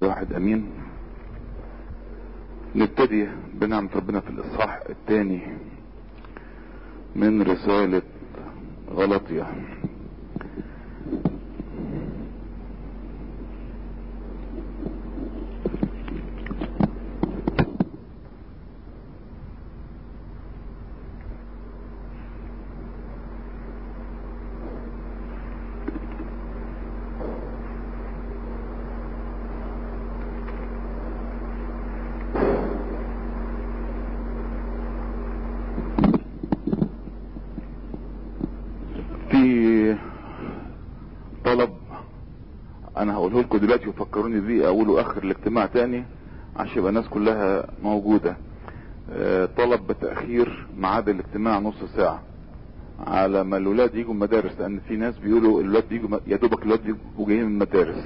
واحد امين نبتدي بنعمة ربنا في الاصحاح الثاني من رسالة غلطية في طلب انا هقوله لكم دلوقتي وفكروني بيه اقوله اخر الاجتماع تاني عشان يبقى الناس كلها موجودة آه، طلب بتأخير ميعاد الاجتماع نص ساعة على ما الولاد يجوا المدارس لان في ناس بيقولوا الولاد بيجوا يا دوبك الولاد بيجوا جايين من المدارس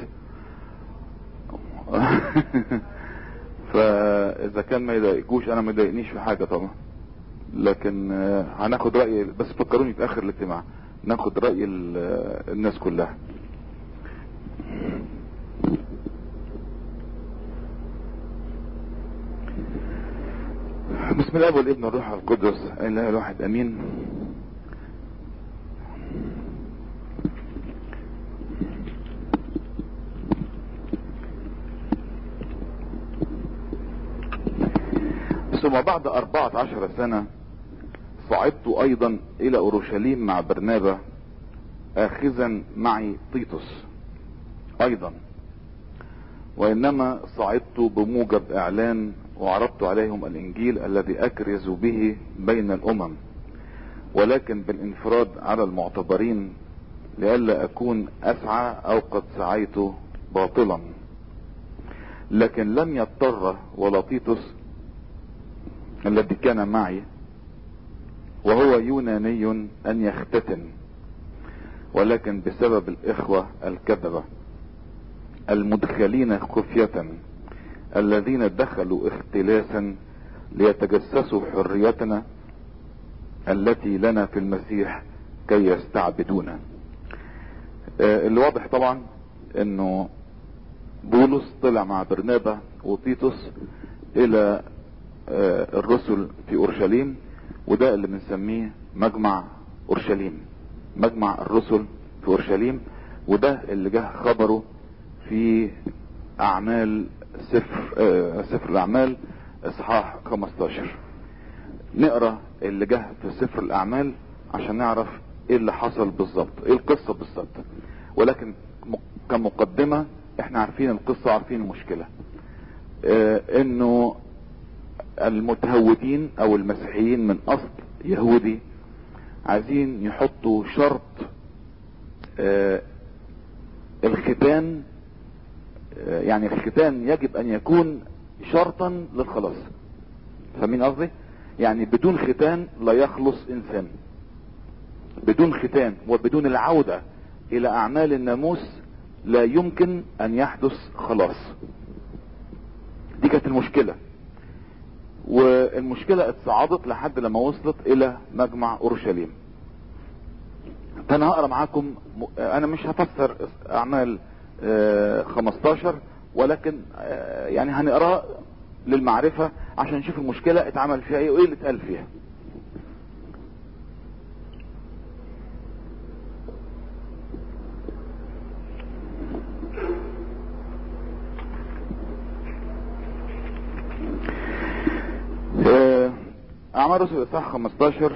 فاذا كان ما يضايقوش انا ما يضايقنيش في حاجة طبعا لكن آه، هناخد رأي بس فكروني في اخر الاجتماع ناخد رأي ال- الناس كلها بسم الله والابن والروح القدس اله الواحد امين ثم بعد أربعة عشر سنة صعدت أيضا إلى أورشليم مع برنابا آخذا معي تيتوس أيضا وإنما صعدت بموجب إعلان وعرضت عليهم الإنجيل الذي أكرز به بين الأمم ولكن بالانفراد على المعتبرين لئلا أكون أسعى أو قد سعيت باطلا لكن لم يضطر ولا تيتوس الذي كان معي وهو يوناني ان يختتن ولكن بسبب الاخوة الكذبة المدخلين خفية الذين دخلوا اختلاسا ليتجسسوا حريتنا التي لنا في المسيح كي يستعبدونا آه، اللي واضح طبعا انه بولس طلع مع برنابا وتيتوس الى آه، الرسل في اورشليم وده اللي بنسميه مجمع اورشليم مجمع الرسل في اورشليم وده اللي جه خبره في اعمال سفر آه، سفر الاعمال اصحاح 15 نقرا اللي جه في سفر الاعمال عشان نعرف ايه اللي حصل بالظبط ايه القصه بالظبط ولكن م- كمقدمه احنا عارفين القصه وعارفين المشكله آه، انه المتهودين او المسيحيين من اصل يهودي عايزين يحطوا شرط آه، الختان آه، يعني الختان يجب ان يكون شرطا للخلاص فاهمين قصدي يعني بدون ختان لا يخلص انسان بدون ختان وبدون العودة الى اعمال الناموس لا يمكن ان يحدث خلاص دي كانت المشكله والمشكلة اتصاعدت لحد لما وصلت الى مجمع اورشليم فانا هقرا معاكم انا مش هفسر اعمال آه، 15 ولكن آه، يعني هنقراه للمعرفة عشان نشوف المشكلة اتعمل فيها ايه وايه اللي اتقال فيها آه، اعمال رسل الاصحاح 15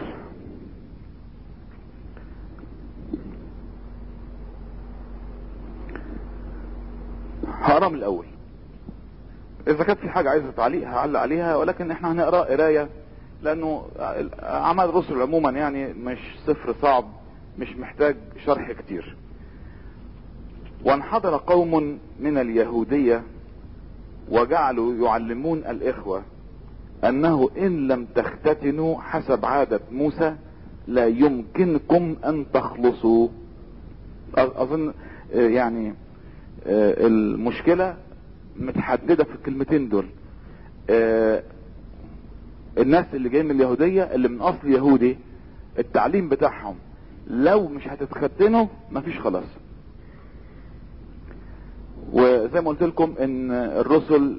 هقرا من الاول اذا كانت في حاجه عايزه تعليق هعلق عليها ولكن احنا هنقرا قرايه لانه اعمال الرسل عموما يعني مش صفر صعب مش محتاج شرح كتير وانحدر قوم من اليهوديه وجعلوا يعلمون الاخوه انه ان لم تختتنوا حسب عادة موسى لا يمكنكم ان تخلصوا أ- اظن آه، يعني آه، المشكلة متحددة في الكلمتين دول آه، الناس اللي جايين من اليهودية اللي من اصل يهودي التعليم بتاعهم لو مش هتتختنوا مفيش خلاص وزي ما قلت لكم ان الرسل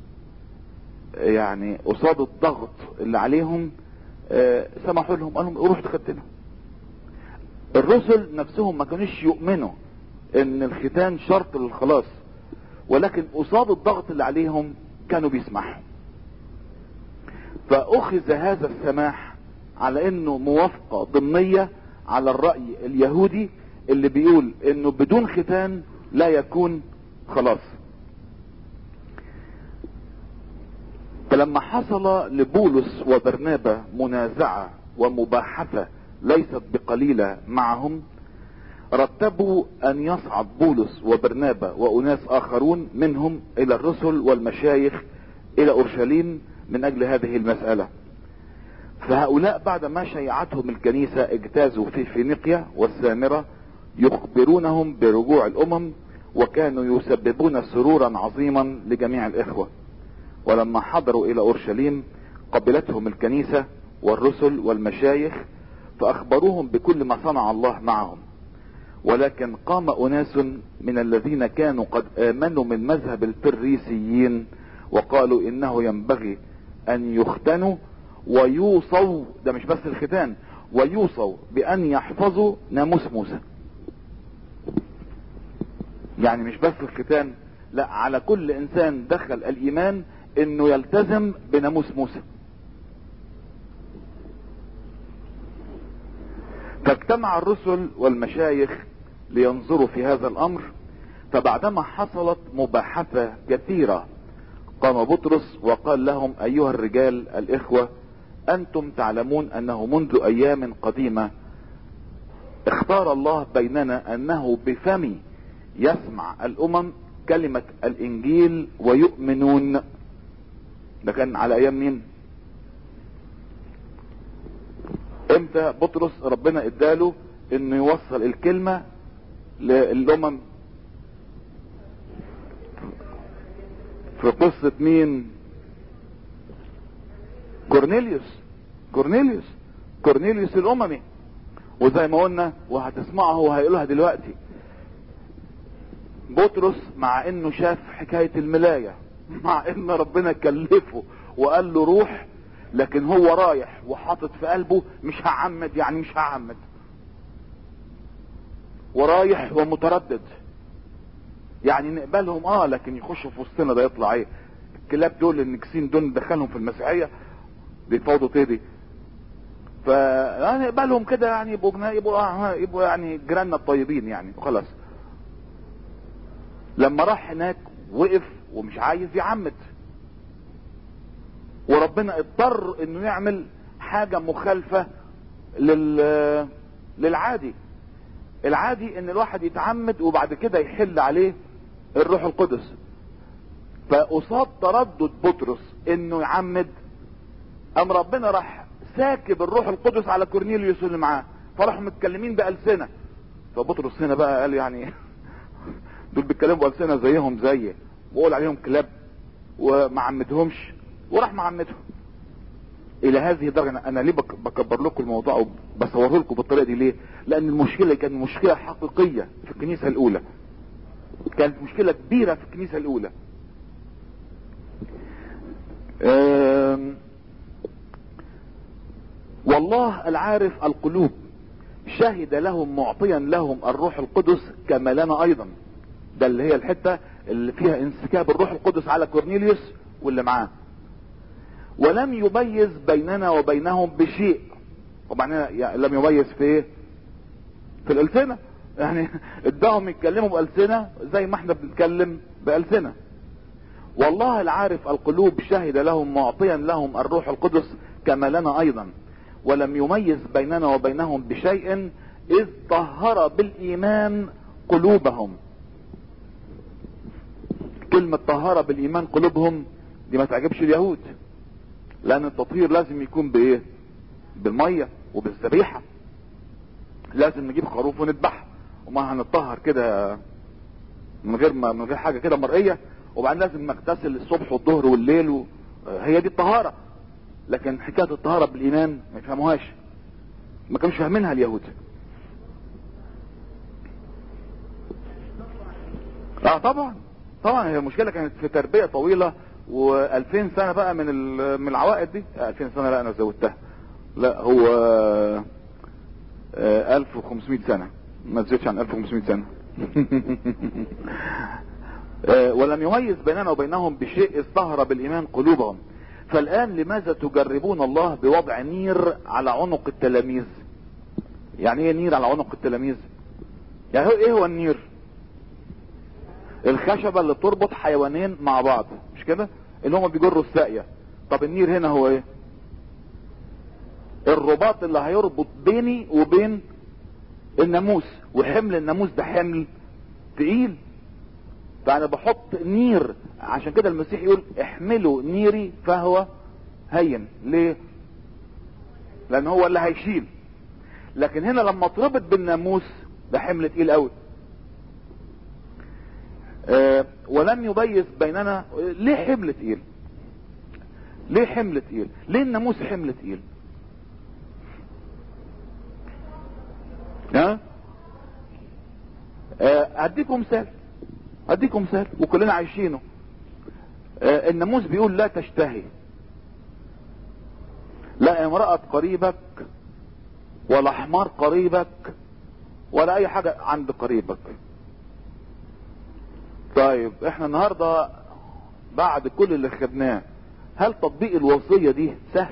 يعني قصاد الضغط اللي عليهم آه، سمحوا لهم قالوا لهم روح تختنوا الرسل نفسهم ما كانوش يؤمنوا ان الختان شرط للخلاص ولكن قصاد الضغط اللي عليهم كانوا بيسمحوا فاخذ هذا السماح على انه موافقة ضمنية على الرأي اليهودي اللي بيقول انه بدون ختان لا يكون خلاص فلما حصل لبولس وبرنابا منازعة ومباحثة ليست بقليلة معهم رتبوا ان يصعد بولس وبرنابا واناس اخرون منهم الى الرسل والمشايخ الى اورشليم من اجل هذه المسألة فهؤلاء بعد ما شيعتهم الكنيسة اجتازوا في فينيقيا والسامرة يخبرونهم برجوع الامم وكانوا يسببون سرورا عظيما لجميع الاخوة ولما حضروا الى اورشليم قبلتهم الكنيسة والرسل والمشايخ فاخبروهم بكل ما صنع الله معهم ولكن قام اناس من الذين كانوا قد امنوا من مذهب الفريسيين وقالوا انه ينبغي ان يختنوا ويوصوا ده مش بس الختان ويوصوا بان يحفظوا ناموس موسى يعني مش بس الختان لا على كل انسان دخل الايمان انه يلتزم بناموس موسى فاجتمع الرسل والمشايخ لينظروا في هذا الامر فبعدما حصلت مباحثة كثيرة قام بطرس وقال لهم ايها الرجال الاخوة انتم تعلمون انه منذ ايام قديمة اختار الله بيننا انه بفمي يسمع الامم كلمة الانجيل ويؤمنون ده كان على ايام مين امتى بطرس ربنا اداله انه يوصل الكلمة للامم في قصة مين كورنيليوس كورنيليوس كورنيليوس الاممي وزي ما قلنا وهتسمعه وهيقولها دلوقتي بطرس مع انه شاف حكاية الملاية مع ان ربنا كلفه وقال له روح لكن هو رايح وحاطط في قلبه مش هعمد يعني مش هعمد ورايح ومتردد يعني نقبلهم اه لكن يخشوا في وسطنا ده يطلع ايه الكلاب دول النكسين دول ندخلهم في المسيحيه بيفوضوا تيدي فنقبلهم كده يعني يبقوا يبقوا, آه يبقوا يعني جيراننا الطيبين يعني وخلاص لما راح هناك وقف ومش عايز يعمد وربنا اضطر انه يعمل حاجة مخالفة لل للعادي العادي ان الواحد يتعمد وبعد كده يحل عليه الروح القدس فقصاد تردد بطرس انه يعمد ام ربنا راح ساكب الروح القدس على كورنيليوس اللي معاه فراحوا متكلمين بألسنة فبطرس هنا بقى قال يعني دول بيتكلموا بألسنة زيهم زي وقول عليهم كلاب وما عمدهمش وراح معمدهم الى هذه الدرجة انا ليه بكبر لكم الموضوع وبصوره لكم بالطريقة دي ليه لان المشكلة كانت مشكلة حقيقية في الكنيسة الاولى كانت مشكلة كبيرة في الكنيسة الاولى والله العارف القلوب شهد لهم معطيا لهم الروح القدس كما لنا ايضا ده اللي هي الحتة اللي فيها انسكاب الروح القدس على كورنيليوس واللي معاه ولم يميز بيننا وبينهم بشيء وبعدين يعني لم يميز في ايه في الالسنة يعني اداهم يتكلموا بألسنة زي ما احنا بنتكلم بألسنة والله العارف القلوب شهد لهم معطيا لهم الروح القدس كما لنا ايضا ولم يميز بيننا وبينهم بشيء اذ طهر بالايمان قلوبهم كلمة طهارة بالايمان قلوبهم دي ما تعجبش اليهود لان التطهير لازم يكون بايه بالمية وبالذبيحة لازم نجيب خروف ونذبحها وما هنطهر كده من غير ما من غير حاجة كده مرئية وبعدين لازم نغتسل الصبح والظهر والليل و... هي دي الطهارة لكن حكاية الطهارة بالايمان ما يفهموهاش ما كانوش فاهمينها اليهود اه طبعا طبعا هي المشكله كانت في تربيه طويله و2000 سنه بقى من ال- من العوائد دي 2000 سنه لا انا زودتها لا هو آه، 1500 سنه ما تزيدش عن 1500 سنه آه، ولم يميز بيننا وبينهم بشيء استهر بالايمان قلوبهم فالان لماذا تجربون الله بوضع نير على عنق التلاميذ يعني ايه نير على عنق التلاميذ يعني هو ايه هو النير الخشبة اللي تربط حيوانين مع بعض مش كده اللي هم بيجروا الساقية طب النير هنا هو ايه الرباط اللي هيربط بيني وبين الناموس وحمل الناموس ده حمل تقيل فانا بحط نير عشان كده المسيح يقول احملوا نيري فهو هين ليه لان هو اللي هيشيل لكن هنا لما اتربط بالناموس ده حمل تقيل قوي آه، ولم يميز بيننا ليه حمل تقيل ليه حمل تقيل ليه الناموس حمل تقيل ها آه، هديكم مثال هديكم مثال وكلنا عايشينه آه، الناموس بيقول لا تشتهي لا امرأة قريبك ولا حمار قريبك ولا اي حاجة عند قريبك طيب احنا النهاردة بعد كل اللي خدناه هل تطبيق الوصية دي سهل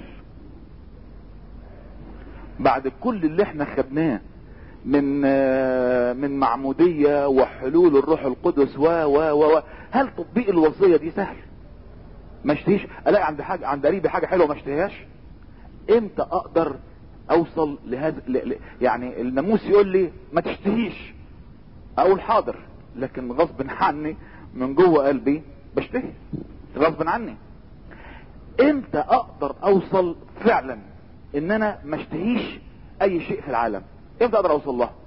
بعد كل اللي احنا خدناه من آه، من معمودية وحلول الروح القدس و و و و هل تطبيق الوصية دي سهل ما اشتهيش الاقي عند حاجة عند قريبي حاجة حلوة ما اشتهيهاش امتى اقدر اوصل لهذا ل... ل... يعني الناموس يقول لي ما تشتهيش اقول حاضر لكن غصب عني من جوه قلبي بشتهي غصب عني امتى اقدر اوصل فعلا ان انا ما اشتهيش اي شيء في العالم امتى اقدر اوصل لها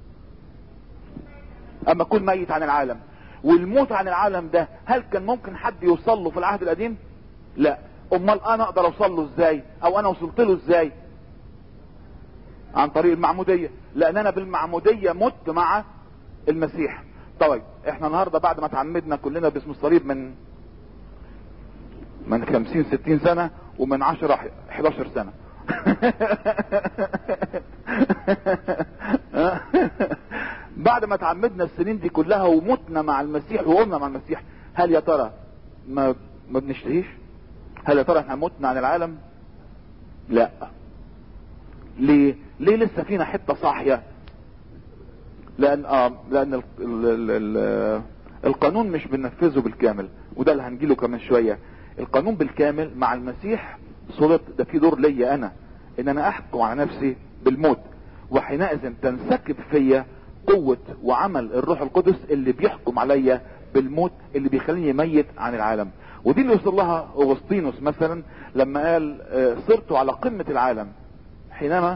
اما اكون ميت عن العالم والموت عن العالم ده هل كان ممكن حد يوصل له في العهد القديم لا امال انا اقدر اوصل له ازاي او انا وصلت له ازاي عن طريق المعمودية لان انا بالمعمودية مت مع المسيح طيب احنا النهاردة بعد ما تعمدنا كلنا باسم الصليب من من خمسين ستين سنة ومن عشرة حداشر سنة بعد ما تعمدنا السنين دي كلها ومتنا مع المسيح وقمنا مع المسيح هل يا ترى ما ما بنشتهيش هل يا ترى احنا متنا عن العالم لا ليه ليه لسه فينا حته صاحيه لان اه لان ال ال ال ال القانون مش بننفذه بالكامل وده اللي هنجيله كمان شويه القانون بالكامل مع المسيح صلت ده في دور ليا انا ان انا احكم على نفسي بالموت وحينئذ تنسكب فيا قوة وعمل الروح القدس اللي بيحكم عليا بالموت اللي بيخليني ميت عن العالم ودي اللي وصل لها اغسطينوس مثلا لما قال آه، صرت على قمة العالم حينما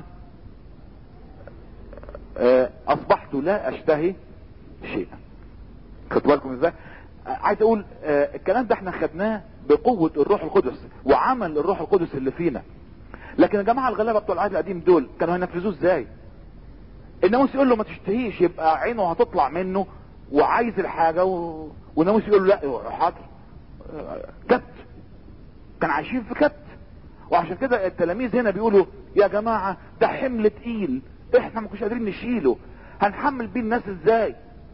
آه، اصبحت لا اشتهي شيئا خدوا بالكم ازاي آه، عايز اقول آه، الكلام ده احنا خدناه بقوة الروح القدس وعمل الروح القدس اللي فينا لكن الجماعة الغلابة بتوع العهد القديم دول كانوا هينفذوه ازاي الناموس يقول له ما تشتهيش يبقى عينه هتطلع منه وعايز الحاجة و... والناموس يقول له لا حاضر آه، كبت كان عايشين في كبت وعشان كده التلاميذ هنا بيقولوا يا جماعة ده حمل تقيل احنا ما كناش قادرين نشيله هنحمل بيه الناس ازاي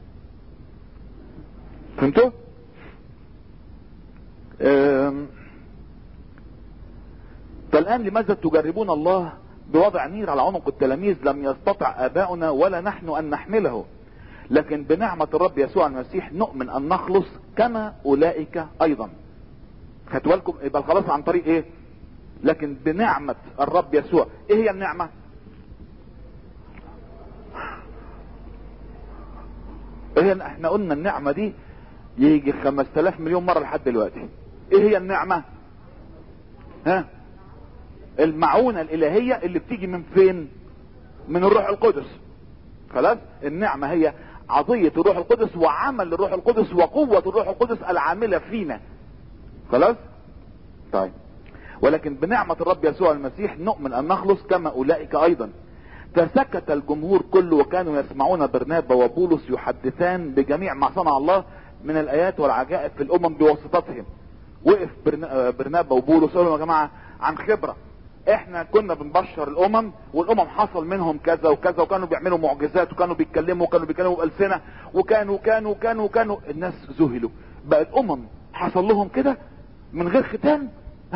فهمتوا أم، فالآن لماذا تجربون الله بوضع نير على عنق التلاميذ لم يستطع آباؤنا ولا نحن أن نحمله لكن بنعمة الرب يسوع المسيح نؤمن أن نخلص كما أولئك أيضا خدوا بالكم يبقى الخلاص عن طريق ايه لكن بنعمة الرب يسوع ايه هي النعمة ايه هي- احنا قلنا النعمة دي يجي خمس تلاف مليون مرة لحد دلوقتي ايه هي النعمة ها المعونة الالهية اللي بتيجي من فين من الروح القدس خلاص النعمة هي عطية الروح القدس وعمل الروح القدس وقوة الروح القدس العاملة فينا خلاص طيب ولكن بنعمة الرب يسوع المسيح نؤمن ان نخلص كما اولئك ايضا فسكت الجمهور كله وكانوا يسمعون برنابا وبولس يحدثان بجميع ما صنع الله من الايات والعجائب في الامم بواسطتهم وقف برنا- برنابا وبولس قالوا لهم يا جماعه عن خبره احنا كنا بنبشر الامم والامم حصل منهم كذا وكذا وكانوا بيعملوا معجزات وكانوا بيتكلموا وكانوا بيتكلموا بالسنه وكانوا كانوا كانوا كانوا الناس ذهلوا بقى الامم حصل لهم كده من غير ختان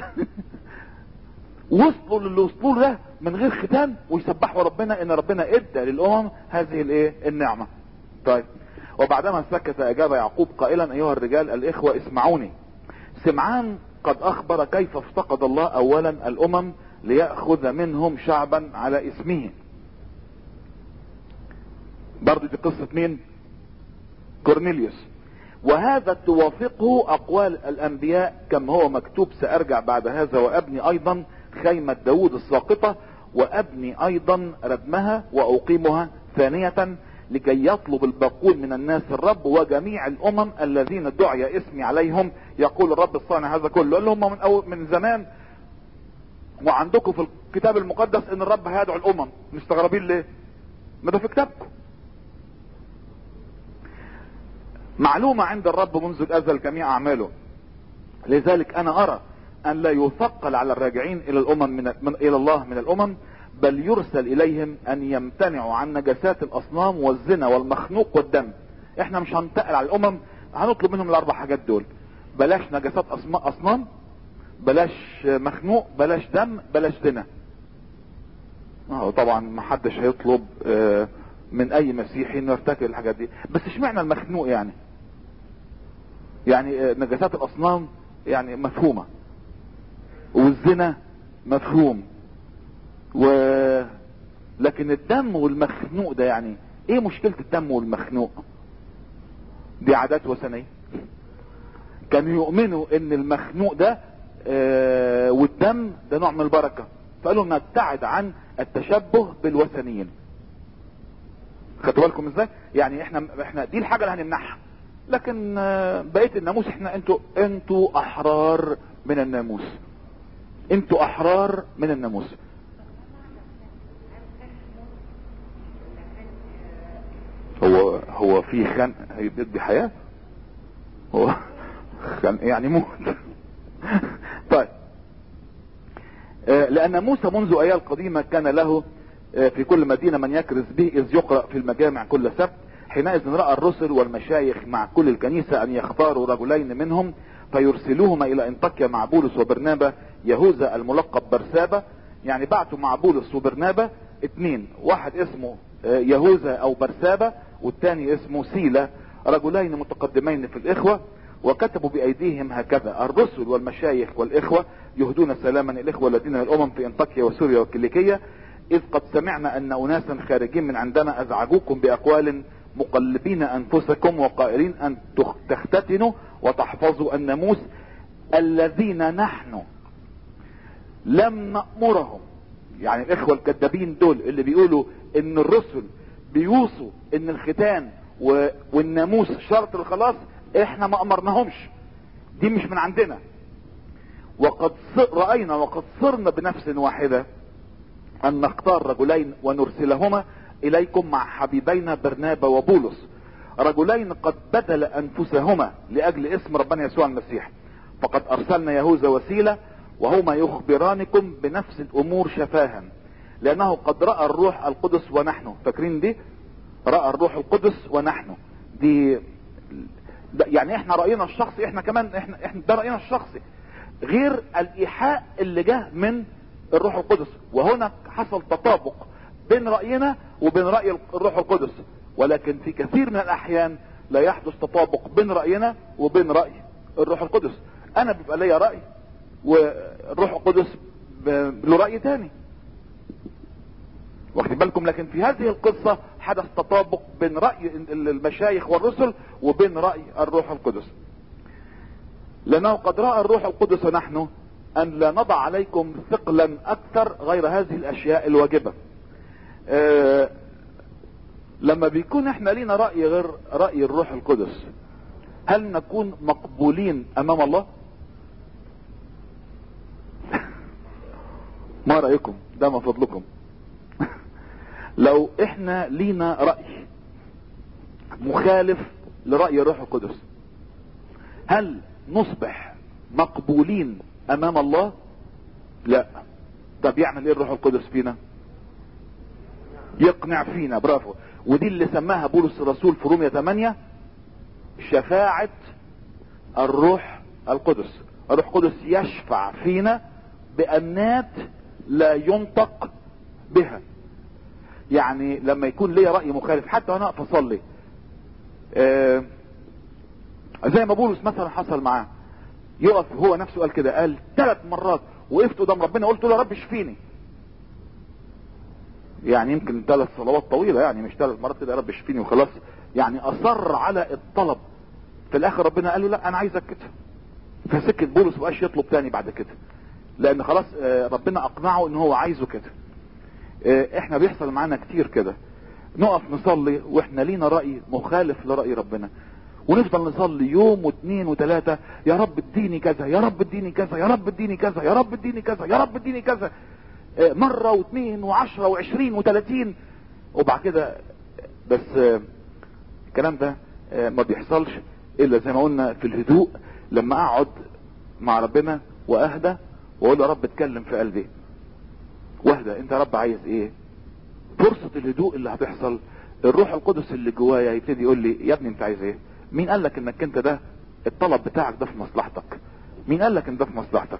وصلوا للي وصلوا له ده من غير ختان ويسبحوا ربنا ان ربنا ادى للامم هذه الايه النعمه طيب وبعدما سكت اجاب يعقوب قائلا ايها الرجال الاخوه اسمعوني سمعان قد اخبر كيف افتقد الله اولا الامم ليأخذ منهم شعبا على اسمه برضو دي قصة مين كورنيليوس وهذا توافقه اقوال الانبياء كما هو مكتوب سارجع بعد هذا وابني ايضا خيمة داود الساقطة وابني ايضا ردمها واقيمها ثانية لكي يطلب الباقون من الناس الرب وجميع الامم الذين دعي اسمي عليهم يقول الرب الصانع هذا كله قال لهم من أول من زمان وعندكم في الكتاب المقدس ان الرب هيدعو الامم مستغربين ليه ما ده في كتابكم معلومة عند الرب منذ الازل جميع اعماله لذلك انا ارى ان لا يثقل على الراجعين الى الامم من, من الى الله من الامم بل يرسل اليهم ان يمتنعوا عن نجاسات الاصنام والزنا والمخنوق والدم احنا مش هنتقل على الامم هنطلب منهم الاربع حاجات دول بلاش نجاسات أصم- اصنام بلاش مخنوق بلاش دم بلاش زنا اه طبعا ما حدش هيطلب آه، من اي مسيحي انه يرتكب الحاجات دي بس اشمعنى المخنوق يعني يعني آه، نجاسات الاصنام يعني مفهومه والزنا مفهوم و لكن الدم والمخنوق ده يعني ايه مشكلة الدم والمخنوق دي عادات وثنية كانوا يؤمنوا ان المخنوق ده آه والدم ده نوع من البركة فقالوا نبتعد عن التشبه بالوثنيين خدتوا بالكم ازاي يعني احنا احنا دي الحاجة اللي هنمنعها لكن آه بقية الناموس احنا انتوا انتوا احرار من الناموس انتوا احرار من الناموس هو هو في خنق هيدي حياة هو خنق يعني موت طيب آه، لان موسى منذ ايام قديمة كان له آه، في كل مدينة من يكرز به اذ يقرأ في المجامع كل سبت حينئذ رأى الرسل والمشايخ مع كل الكنيسة ان يختاروا رجلين منهم فيرسلوهما الى انطاكيا مع بولس وبرنابا يهوذا الملقب برسابة يعني بعتوا مع بولس وبرنابا اتنين واحد اسمه آه، يهوذا او برسابة والتاني اسمه سيلا رجلين متقدمين في الاخوة وكتبوا بايديهم هكذا الرسل والمشايخ والاخوة يهدون سلاما الاخوة الذين من الامم في انطاكيا وسوريا وكيليكية اذ قد سمعنا ان اناسا خارجين من عندنا ازعجوكم باقوال مقلبين انفسكم وقائلين ان تخ- تختتنوا وتحفظوا الناموس الذين نحن لم نأمرهم يعني الاخوة الكذابين دول اللي بيقولوا ان الرسل بيوصوا ان الختان و... والناموس شرط الخلاص احنا ما امرناهمش دي مش من عندنا وقد ص... رأينا وقد صرنا بنفس واحدة ان نختار رجلين ونرسلهما اليكم مع حبيبينا برنابا وبولس رجلين قد بدل انفسهما لاجل اسم ربنا يسوع المسيح فقد ارسلنا يهوذا وسيله وهما يخبرانكم بنفس الامور شفاها لانه قد راى الروح القدس ونحن فاكرين دي راى الروح القدس ونحن دي ده يعني احنا راينا الشخصي احنا كمان احنا احنا ده راينا الشخصي غير الايحاء اللي جه من الروح القدس وهنا حصل تطابق بين راينا وبين راي الروح القدس ولكن في كثير من الاحيان لا يحدث تطابق بين راينا وبين راي الروح القدس انا بيبقى ليا راي والروح القدس ب- له راي تاني واخدين بالكم لكن في هذه القصة حدث تطابق بين رأي المشايخ والرسل وبين رأي الروح القدس لأنه قد رأى الروح القدس نحن أن لا نضع عليكم ثقلا أكثر غير هذه الأشياء الواجبة آه، لما بيكون احنا لينا رأي غير رأي الروح القدس هل نكون مقبولين أمام الله ما رأيكم ده من فضلكم لو احنا لينا رأي مخالف لرأي الروح القدس هل نصبح مقبولين امام الله لا طب يعمل ايه الروح القدس فينا يقنع فينا برافو ودي اللي سماها بولس الرسول في رومية 8 شفاعة الروح القدس الروح القدس يشفع فينا بأنات لا ينطق بها يعني لما يكون ليا رأي مخالف حتى وانا اقف اصلي آه زي ما بولس مثلا حصل معاه يقف هو نفسه قال كده قال ثلاث مرات وقفت قدام ربنا قلت له يا رب اشفيني يعني يمكن ثلاث صلوات طويله يعني مش ثلاث مرات كده يا رب اشفيني وخلاص يعني اصر على الطلب في الاخر ربنا قال له لا انا عايزك كده فسكت بولس وقاش يطلب تاني بعد كده لان خلاص ربنا اقنعه ان هو عايزه كده احنا بيحصل معانا كتير كده نقف نصلي واحنا لينا رأي مخالف لرأي ربنا ونفضل نصلي يوم واثنين وثلاثة يا رب اديني كذا يا رب اديني كذا يا رب اديني كذا يا رب اديني كذا يا رب اديني كذا مرة واثنين وعشرة وعشرين وثلاثين وبعد كده بس الكلام ده ما بيحصلش الا زي ما قلنا في الهدوء لما اقعد مع ربنا واهدى واقول له يا رب اتكلم في قلبي واهدى انت يا رب عايز ايه فرصة الهدوء اللي هتحصل الروح القدس اللي جوايا يبتدي يقول لي يا ابني انت عايز ايه مين قال لك انك انت ده الطلب بتاعك ده في مصلحتك مين قال لك ان ده في مصلحتك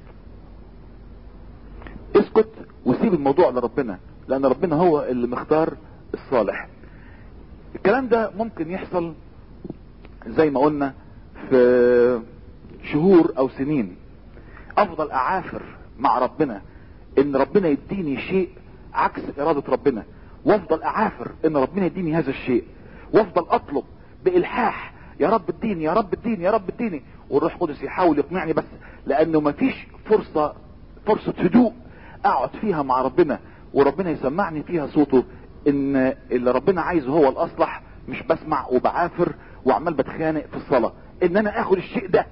اسكت وسيب الموضوع لربنا لان ربنا هو اللي مختار الصالح الكلام ده ممكن يحصل زي ما قلنا في شهور او سنين افضل اعافر مع ربنا ان ربنا يديني شيء عكس ارادة ربنا وافضل اعافر ان ربنا يديني هذا الشيء وافضل اطلب بالحاح يا رب اديني يا رب اديني يا رب اديني والروح القدس يحاول يقنعني بس لانه مفيش فرصة فرصة هدوء اقعد فيها مع ربنا وربنا يسمعني فيها صوته ان اللي ربنا عايزه هو الاصلح مش بسمع وبعافر وعمال بتخانق في الصلاة ان انا اخد الشيء ده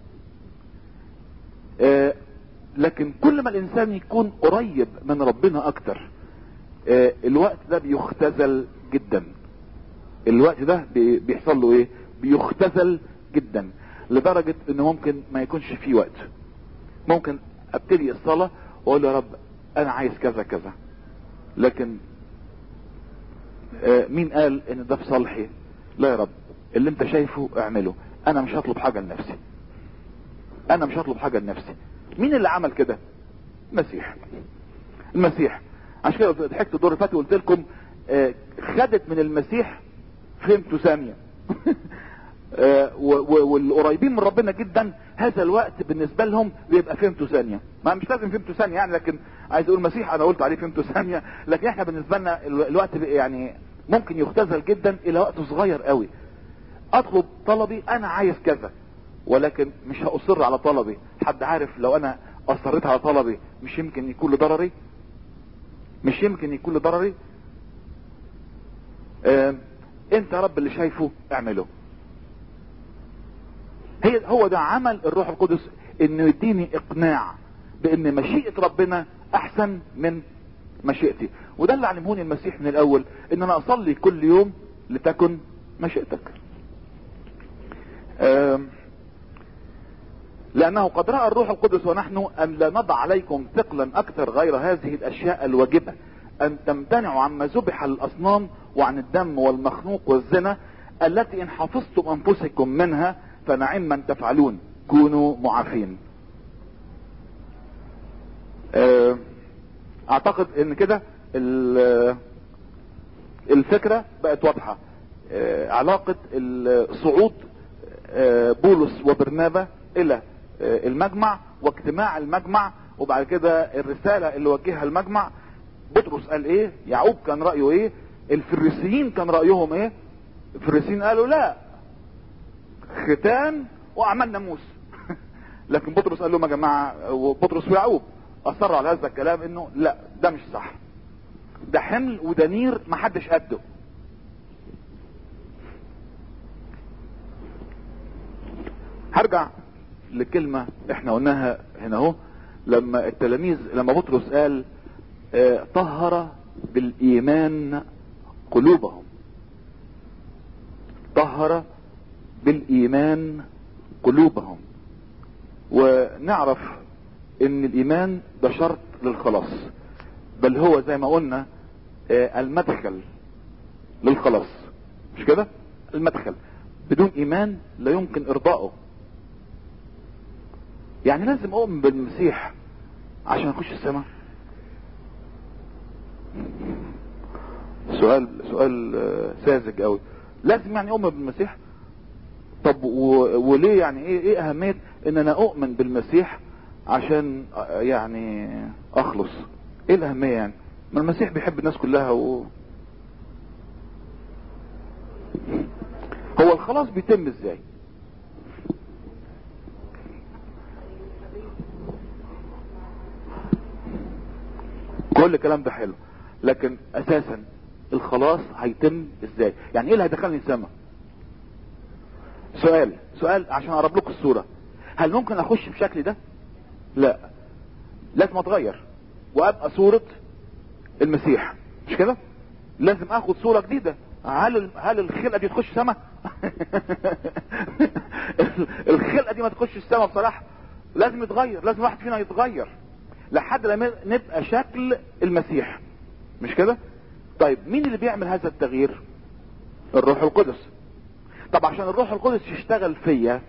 آه لكن كل ما الانسان يكون قريب من ربنا اكتر آه الوقت ده بيختزل جدا الوقت ده بيحصل له ايه بيختزل جدا لدرجة انه ممكن ما يكونش فيه وقت ممكن ابتدي الصلاة واقول يا رب انا عايز كذا كذا لكن آه مين قال ان ده في صالحي لا يا رب اللي انت شايفه اعمله انا مش هطلب حاجة لنفسي انا مش هطلب حاجة لنفسي مين اللي عمل كده المسيح المسيح عشان كده ضحكت الدور اللي فات وقلت لكم آه خدت من المسيح فهمته ثانيه آه والقريبين من ربنا جدا هذا الوقت بالنسبه لهم بيبقى فهمته ثانيه ما مش لازم فهمته ثانيه يعني لكن عايز اقول المسيح انا قلت عليه فهمته ثانيه لكن احنا بالنسبه لنا الوقت يعني ممكن يختزل جدا الى وقت صغير قوي اطلب طلبي انا عايز كذا ولكن مش هأصر على طلبي حد عارف لو انا اصريت على طلبي مش يمكن يكون لضرري مش يمكن يكون لضرري اه انت يا رب اللي شايفه اعمله هي هو ده عمل الروح القدس انه يديني اقناع بان مشيئة ربنا احسن من مشيئتي وده اللي علمهوني المسيح من الاول ان انا اصلي كل يوم لتكن مشيئتك اه لأنه قد رأى الروح القدس ونحن أن لا نضع عليكم ثقلا أكثر غير هذه الأشياء الواجبة أن تمتنعوا عما ذبح للأصنام وعن الدم والمخنوق والزنا التي إن حفظتم أنفسكم منها فنعم من تفعلون كونوا معافين أعتقد أن كده الفكرة بقت واضحة علاقة الصعود بولس وبرنابا إلى المجمع واجتماع المجمع وبعد كده الرسالة اللي وجهها المجمع بطرس قال ايه يعقوب كان رأيه ايه الفريسيين كان رأيهم ايه الفريسيين قالوا لا ختان واعمال ناموس لكن بطرس قال لهم يا جماعة وبطرس ويعقوب اصروا على هذا الكلام انه لا ده مش صح ده حمل وده نير محدش قده هرجع لكلمة احنا قلناها هنا اهو لما التلاميذ لما بطرس قال اه طهر بالايمان قلوبهم طهر بالايمان قلوبهم ونعرف ان الايمان ده شرط للخلاص بل هو زي ما قلنا آه، المدخل للخلاص مش كده المدخل بدون ايمان لا يمكن ارضائه يعني لازم اؤمن بالمسيح عشان اخش السماء سؤال سؤال آه، ساذج قوي لازم يعني اؤمن بالمسيح طب و... وليه يعني ايه ايه اهميه ان انا اؤمن بالمسيح عشان آه، يعني اخلص ايه الاهميه يعني ما المسيح بيحب الناس كلها و... هو الخلاص بيتم ازاي كل الكلام ده حلو لكن اساسا الخلاص هيتم ازاي يعني ايه اللي هيدخلني السما سؤال سؤال عشان اقرب لكم الصورة هل ممكن اخش بشكل ده لا لازم اتغير وابقى صورة المسيح مش كده لازم اخد صورة جديدة هل هل الخلقة دي تخش سما الخلقة دي ما تخش السما بصراحة لازم يتغير لازم واحد فينا يتغير لحد لما نبقى شكل المسيح مش كده طيب مين اللي بيعمل هذا التغيير الروح القدس طب عشان الروح القدس يشتغل فيا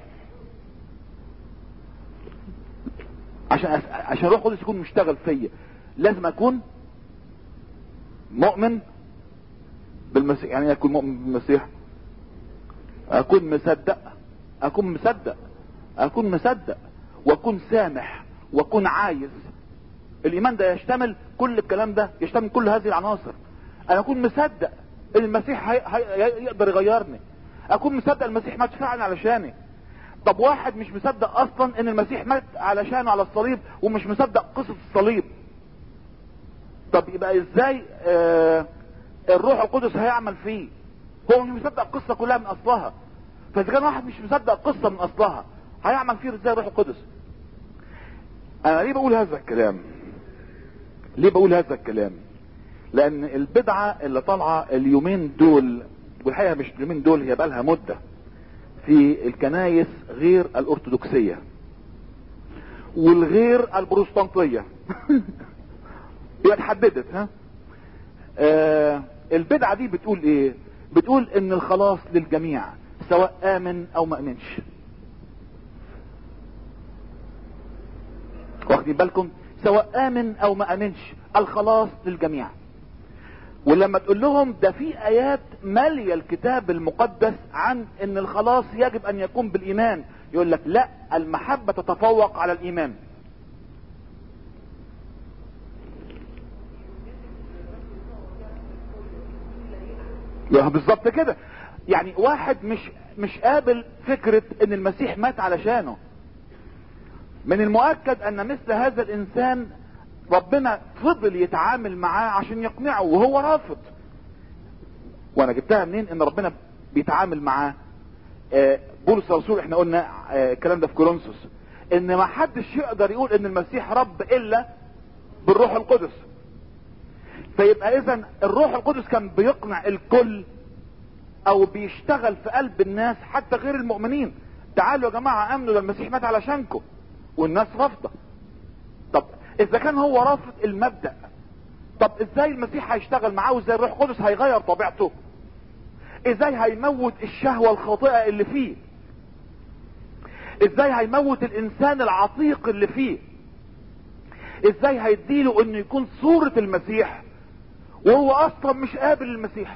عشان أس... عشان الروح القدس يكون مشتغل فيا لازم اكون مؤمن بالمسيح يعني إيه اكون مؤمن بالمسيح اكون مصدق اكون مصدق اكون مصدق واكون سامح واكون عايز الايمان ده يشتمل كل الكلام ده يشتمل كل هذه العناصر انا اكون مصدق ان المسيح هي... هي... يقدر يغيرني اكون مصدق المسيح مات فعلا علشاني طب واحد مش مصدق اصلا ان المسيح مات علشانه على الصليب ومش مصدق قصة الصليب طب يبقى ازاي آه الروح القدس هيعمل فيه هو مش مصدق القصة كلها من اصلها فاذا كان واحد مش مصدق القصة من اصلها هيعمل فيه ازاي الروح القدس انا ليه بقول هذا الكلام ليه بقول هذا الكلام لان البدعة اللي طالعة اليومين دول والحقيقة مش اليومين دول هي بقالها مدة في الكنايس غير الارثوذكسية والغير البروتستانتية يبقى اتحددت ها آه البدعة دي بتقول ايه بتقول ان الخلاص للجميع سواء امن او ما امنش واخدين بالكم سواء امن او ما امنش الخلاص للجميع ولما تقول لهم ده في ايات مالية الكتاب المقدس عن ان الخلاص يجب ان يكون بالايمان يقول لك لا المحبة تتفوق على الايمان بالظبط كده يعني واحد مش مش قابل فكرة ان المسيح مات علشانه من المؤكد ان مثل هذا الانسان ربنا فضل يتعامل معاه عشان يقنعه وهو رافض وانا جبتها منين ان ربنا بيتعامل معاه آه بولس الرسول احنا قلنا آه الكلام ده في كورنثوس ان ما حدش يقدر يقول ان المسيح رب الا بالروح القدس فيبقى اذا الروح القدس كان بيقنع الكل او بيشتغل في قلب الناس حتى غير المؤمنين تعالوا يا جماعة امنوا ده المسيح مات علشانكم والناس رافضة طب اذا كان هو رافض المبدأ طب ازاي المسيح هيشتغل معاه وازاي الروح القدس هيغير طبيعته ازاي هيموت الشهوة الخاطئة اللي فيه ازاي هيموت الانسان العتيق اللي فيه ازاي هيديله انه يكون صورة المسيح وهو اصلا مش قابل المسيح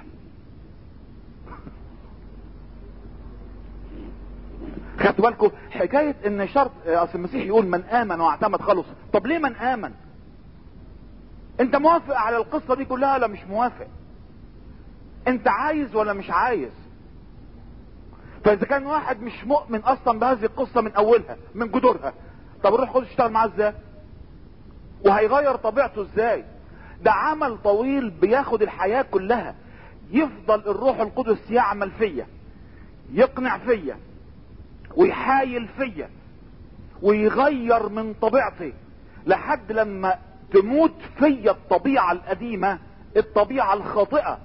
خدتوا بالكم حكاية ان شرط اصل المسيح يقول من امن واعتمد خلص طب ليه من امن انت موافق على القصة دي كلها ولا مش موافق انت عايز ولا مش عايز فاذا كان واحد مش مؤمن اصلا بهذه القصة من اولها من جذورها طب الروح القدس يشتغل معاه ازاي وهيغير طبيعته ازاي ده عمل طويل بياخد الحياة كلها يفضل الروح القدس يعمل فيا يقنع فيا ويحايل فيا ويغير من طبيعتي لحد لما تموت فيا الطبيعة القديمة الطبيعة الخاطئة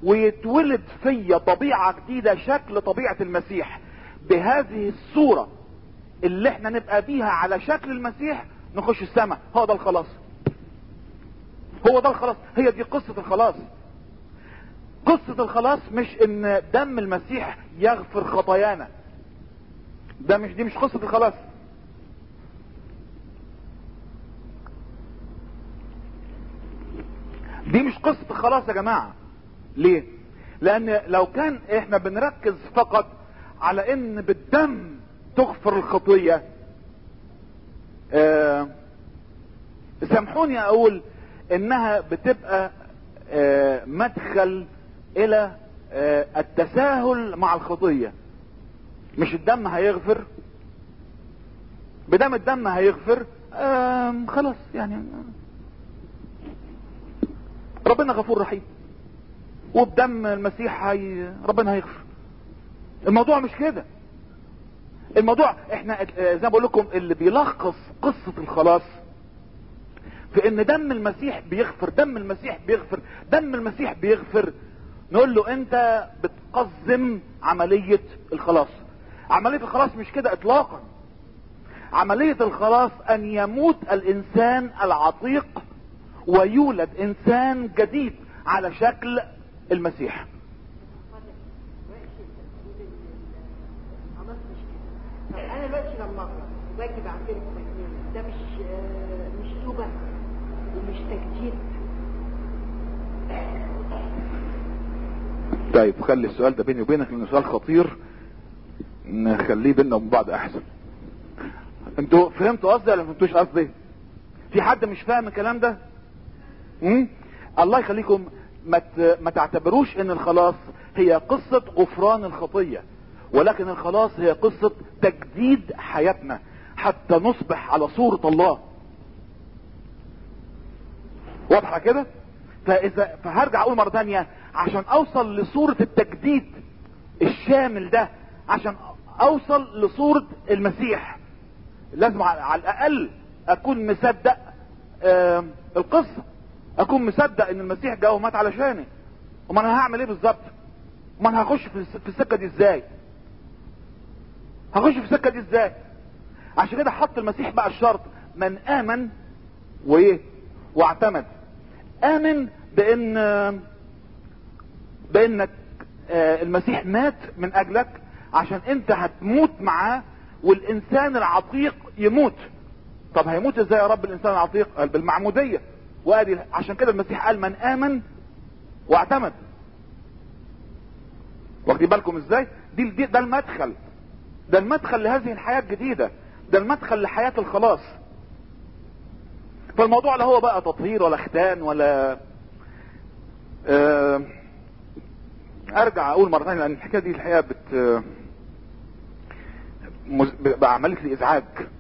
ويتولد فيا طبيعة جديدة شكل طبيعة المسيح بهذه الصورة اللي احنا نبقى بيها على شكل المسيح نخش السماء هو ده الخلاص هو ده الخلاص هي دي قصة الخلاص قصة الخلاص مش ان دم المسيح يغفر خطايانا ده مش دي مش قصة الخلاص دي مش قصة الخلاص يا جماعة ليه لان لو كان احنا بنركز فقط على ان بالدم تغفر الخطية آه سامحوني اقول انها بتبقى آه مدخل الى آه التساهل مع الخطية مش الدم هيغفر بدم الدم هيغفر آه خلاص يعني ربنا غفور رحيم وبدم المسيح هي ربنا هيغفر الموضوع مش كده الموضوع احنا زي ما بقول لكم اللي بيلخص قصة الخلاص في ان دم المسيح بيغفر دم المسيح بيغفر دم المسيح بيغفر نقول له انت بتقزم عملية الخلاص عملية الخلاص مش كده اطلاقا عملية الخلاص ان يموت الانسان العتيق ويولد انسان جديد على شكل المسيح طب انا دلوقتي لما اغلط واجب اعترف بالذنب ده مش آه، مش توبه ومش تجديد طيب خلي السؤال ده بيني وبينك لانه سؤال خطير نخليه بيننا وبين بعض احسن انتوا فهمتوا قصدي ولا ما فهمتوش قصدي في حد مش فاهم الكلام ده مم؟ الله يخليكم ما ت- ما تعتبروش ان الخلاص هي قصة غفران الخطية ولكن الخلاص هي قصة تجديد حياتنا حتى نصبح على صورة الله واضحة كده فاذا فهرجع اقول مرة تانية عشان اوصل لصورة التجديد الشامل ده عشان اوصل لصورة المسيح لازم على على الاقل اكون مصدق آه القصة اكون مصدق ان المسيح جه ومات علشاني امال انا هعمل ايه بالظبط امال انا هخش في الس- في السكة دي ازاي هخش في السكة دي ازاي عشان كده حط المسيح بقى الشرط من امن وايه واعتمد امن بان بانك آه، المسيح مات من اجلك عشان انت هتموت معاه والانسان العتيق يموت طب هيموت ازاي يا رب الانسان العتيق قال بالمعمودية وادي عشان كده المسيح قال من امن واعتمد واخدين بالكم ازاي دي, دي ده المدخل ده المدخل لهذه الحياة الجديدة ده المدخل لحياة الخلاص فالموضوع لا هو بقى تطهير ولا ختان ولا آه ارجع اقول مرة ثانية لان الحكاية دي الحقيقة بت مز- بعملت لي ازعاج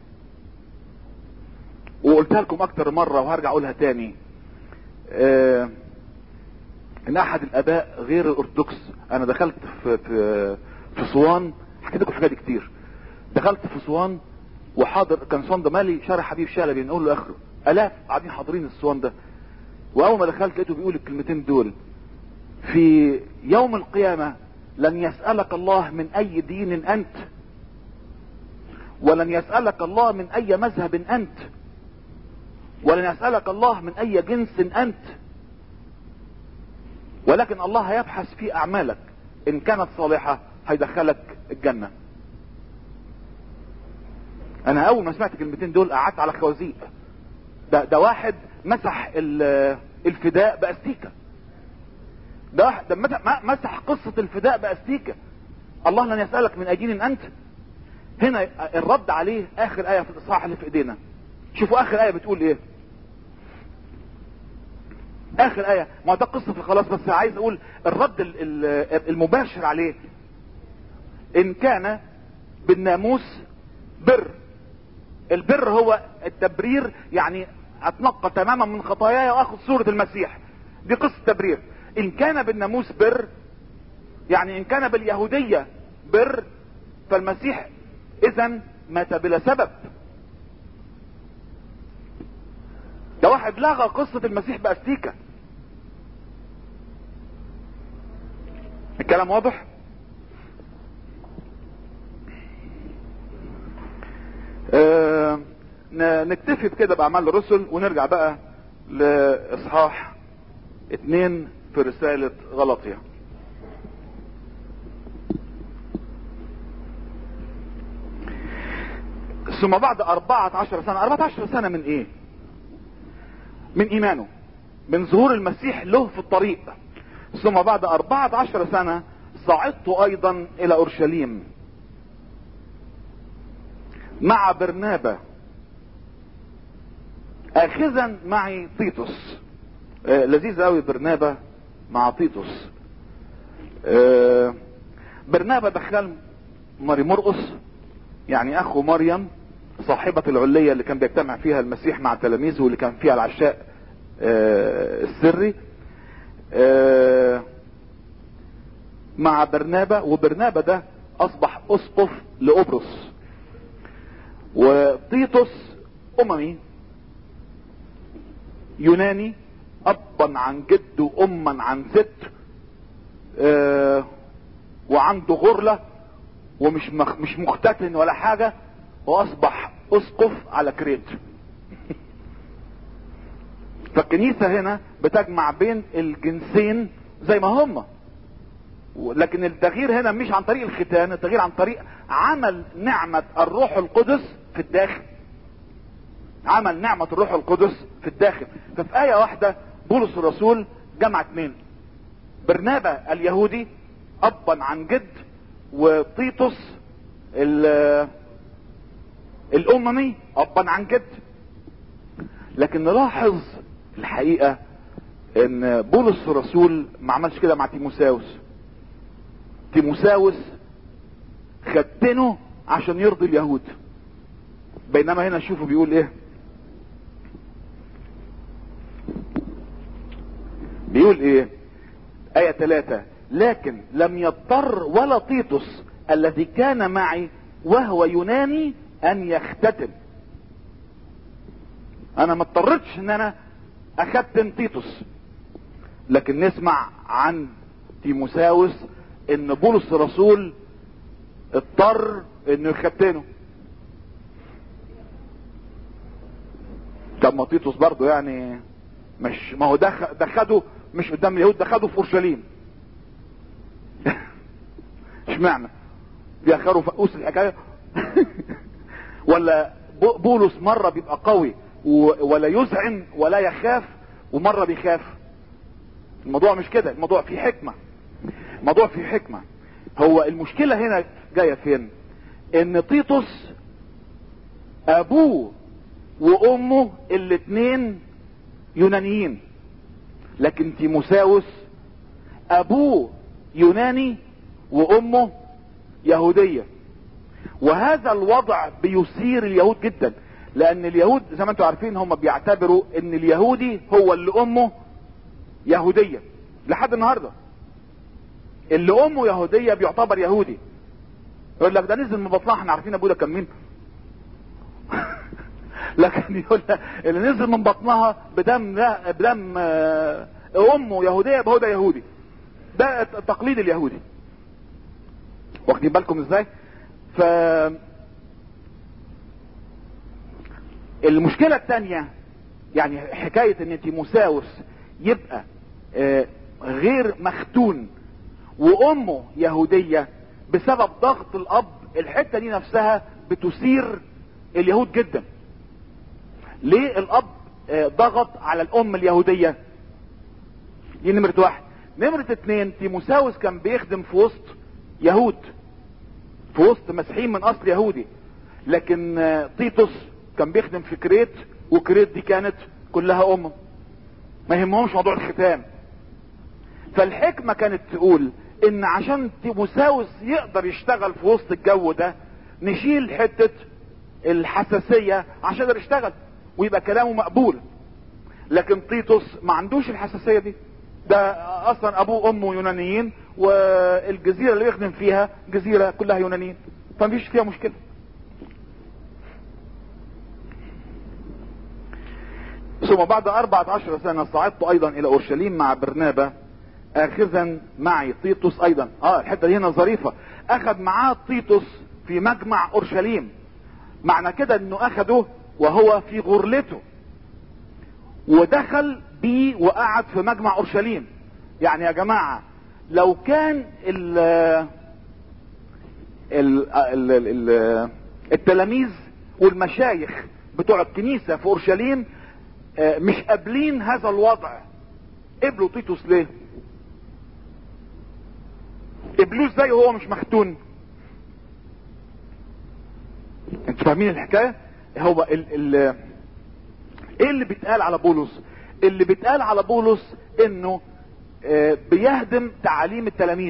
وقلتها لكم اكتر مرة وهرجع اقولها تاني آه ان احد الاباء غير الارثوذكس انا دخلت في في في اسوان حكيت لكم الحكايه دي كتير دخلت في اسوان وحاضر كان اسوان ده مالي شارع حبيب شلبي نقول له اخره الاف قاعدين حاضرين اسوان ده واول ما دخلت لقيته بيقول الكلمتين دول في يوم القيامه لن يسالك الله من اي دين انت ولن يسالك الله من اي مذهب انت ولن يسالك الله من اي جنس انت ولكن الله هيبحث في اعمالك ان كانت صالحة هيدخلك الجنة انا اول ما سمعت الكلمتين دول قعدت على خوازيق ده, ده واحد مسح ال- الفداء باستيكة ده واحد ده مت- مسح قصة الفداء باستيكة الله لن يسألك من اجين انت هنا الرد عليه اخر اية في الاصحاح اللي في ايدينا شوفوا اخر اية بتقول ايه اخر ايه ما ده قصه في خلاص بس عايز اقول الرد ال- ال- المباشر عليه ان كان بالناموس بر البر هو التبرير يعني اتنقى تماما من خطاياي واخذ صورة المسيح دي قصة تبرير ان كان بالناموس بر يعني ان كان باليهودية بر فالمسيح اذا مات بلا سبب ده واحد لغى قصة المسيح باستيكة الكلام واضح ن- نكتفي بكده باعمال الرسل ونرجع بقى لاصحاح اتنين في رسالة غلطية ثم بعد أربعة عشر سنة أربعة عشر سنة من إيه من إيمانه من ظهور المسيح له في الطريق ثم بعد أربعة عشر سنة صعدت أيضا إلى أورشليم مع برنابا آخذا معي تيتوس آه لذيذ قوي برنابا مع تيتوس آه برنابا دخل ماري مرقس يعني اخو مريم صاحبة العلية اللي كان بيجتمع فيها المسيح مع تلاميذه واللي كان فيها العشاء آه السري آه مع برنابا وبرنابا ده اصبح اسقف لقبرص وتيتوس اممي يوناني ابا عن جد واما عن ست آه وعنده غرله ومش مخ مش مختتن ولا حاجه واصبح اسقف على كريت فالكنيسه هنا بتجمع بين الجنسين زي ما هم لكن التغيير هنا مش عن طريق الختان التغيير عن طريق عمل نعمه الروح القدس في الداخل عمل نعمة الروح القدس في الداخل ففي آية واحدة بولس الرسول جمع اتنين برنابا اليهودي أبا عن جد وطيطس الأممي أبا عن جد لكن نلاحظ الحقيقة ان بولس الرسول ما عملش كده مع تيموساوس تيموساوس ختنه عشان يرضي اليهود بينما هنا شوفوا بيقول ايه بيقول ايه آية ثلاثة لكن لم يضطر ولا تيتوس الذي كان معي وهو يوناني ان يختتن انا ما اضطرتش ان انا اختن تيتوس لكن نسمع عن تيموساوس ان بولس الرسول اضطر انه يختنه طب ما تيتوس برضه يعني مش ما هو ده ده خده مش قدام اليهود ده خده في اورشليم اشمعنى بيأخروا فقوس الحكايه ولا بولس مره بيبقى قوي ولا يذعن ولا يخاف ومره بيخاف الموضوع مش كده الموضوع فيه حكمه الموضوع فيه حكمه هو المشكله هنا جايه فين ان تيتوس ابوه وامه الاتنين يونانيين لكن تيموساوس ابوه يوناني وامه يهودية وهذا الوضع بيثير اليهود جدا لان اليهود زي ما انتم عارفين هم بيعتبروا ان اليهودي هو اللي امه يهودية لحد النهاردة اللي امه يهودية بيعتبر يهودي يقول لك ده نزل من بطنها احنا عارفين ابوه ده كان مين لكن يقول اللي نزل من بطنها بدم لا بدم امه يهوديه يبقى هو ده يهودي ده التقليد اليهودي واخدين بالكم ازاي ف المشكلة الثانية يعني حكاية ان تيموساوس يبقى غير مختون وامه يهودية بسبب ضغط الاب الحتة دي نفسها بتثير اليهود جدا ليه الاب ضغط على الام اليهودية دي نمرة واحد نمرة اتنين تيموساوس كان بيخدم في وسط يهود في وسط مسيحيين من اصل يهودي لكن تيتوس كان بيخدم في كريت وكريت دي كانت كلها امم ما يهمهمش موضوع الختام فالحكمة كانت تقول ان عشان تيموساوس يقدر يشتغل في وسط الجو ده نشيل حتة الحساسية عشان يقدر يشتغل ويبقى كلامه مقبول لكن تيتوس ما عندوش الحساسية دي ده اصلا ابوه وامه يونانيين والجزيرة اللي يخدم فيها جزيرة كلها يونانيين فمفيش فيها مشكلة ثم بعد أربعة عشر سنة صعدت أيضا إلى أورشليم مع برنابا آخذا معي تيتوس أيضا اه الحتة دي هنا ظريفة أخذ معاه تيتوس في مجمع أورشليم معنى كده انه اخده وهو في غرلته ودخل بيه وقعد في مجمع اورشليم يعني يا جماعة لو كان ال ال ال ال التلاميذ والمشايخ بتوع الكنيسة في اورشليم آه، مش قابلين هذا الوضع قبلوا تيتوس ليه قبلوه ازاي وهو مش مختون انتوا فاهمين الحكايه هو ال ال ايه اللي بيتقال على بولس اللي بيتقال على بولس انه آه، بيهدم تعاليم التلاميذ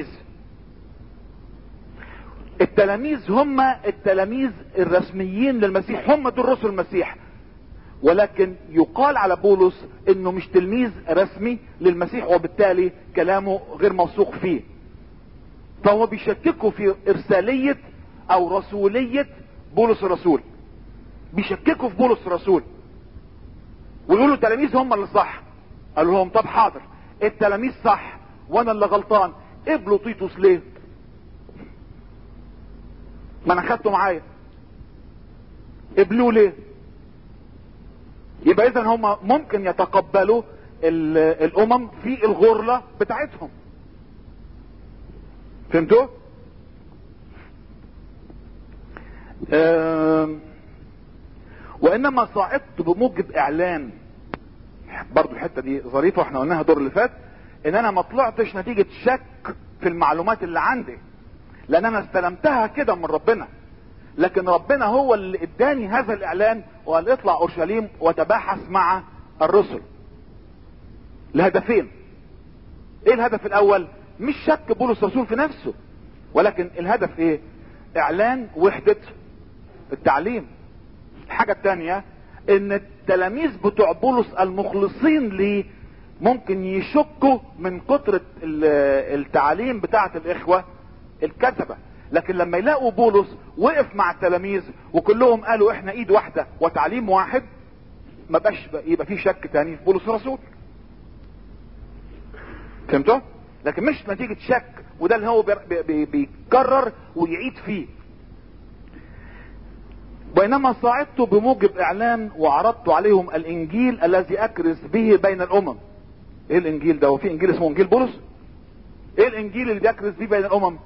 التلاميذ هم التلاميذ الرسميين للمسيح هم دول رسل المسيح ولكن يقال على بولس انه مش تلميذ رسمي للمسيح وبالتالي كلامه غير موثوق فيه فهو بيشككوا في ارسالية او رسولية بولس الرسول بيشككوا في بولس الرسول ويقولوا التلاميذ هم اللي صح قالوا لهم طب حاضر التلاميذ صح وانا اللي غلطان قبلوا تيتوس ليه ما انا خدته معايا قبلوه ليه يبقى اذا هم ممكن يتقبلوا ال- الامم في الغرلة بتاعتهم فهمتوا آم، وانما صعدت بموجب اعلان برضو الحته دي ظريفه واحنا قلناها الدور اللي فات ان انا ما طلعتش نتيجه شك في المعلومات اللي عندي لان انا استلمتها كده من ربنا لكن ربنا هو اللي اداني هذا الاعلان وقال اطلع اورشليم وتباحث مع الرسل لهدفين ايه الهدف الاول مش شك بولس الرسول في نفسه ولكن الهدف ايه اعلان وحدة التعليم الحاجة التانية ان التلاميذ بتوع بولس المخلصين ليه ممكن يشكوا من كترة ال- التعاليم بتاعة الاخوة الكتبة لكن لما يلاقوا بولس وقف مع التلاميذ وكلهم قالوا احنا ايد واحدة وتعليم واحد ما بقاش يبقى في شك تاني في بولس الرسول فهمتوا لكن مش نتيجة شك وده اللي هو بي- بي- بيكرر ويعيد فيه بينما صعدت بموجب اعلان وعرضت عليهم الانجيل الذي اكرز به بين الامم ايه الانجيل ده هو في انجيل اسمه انجيل بولس ايه الانجيل اللي بيكرز به بين الامم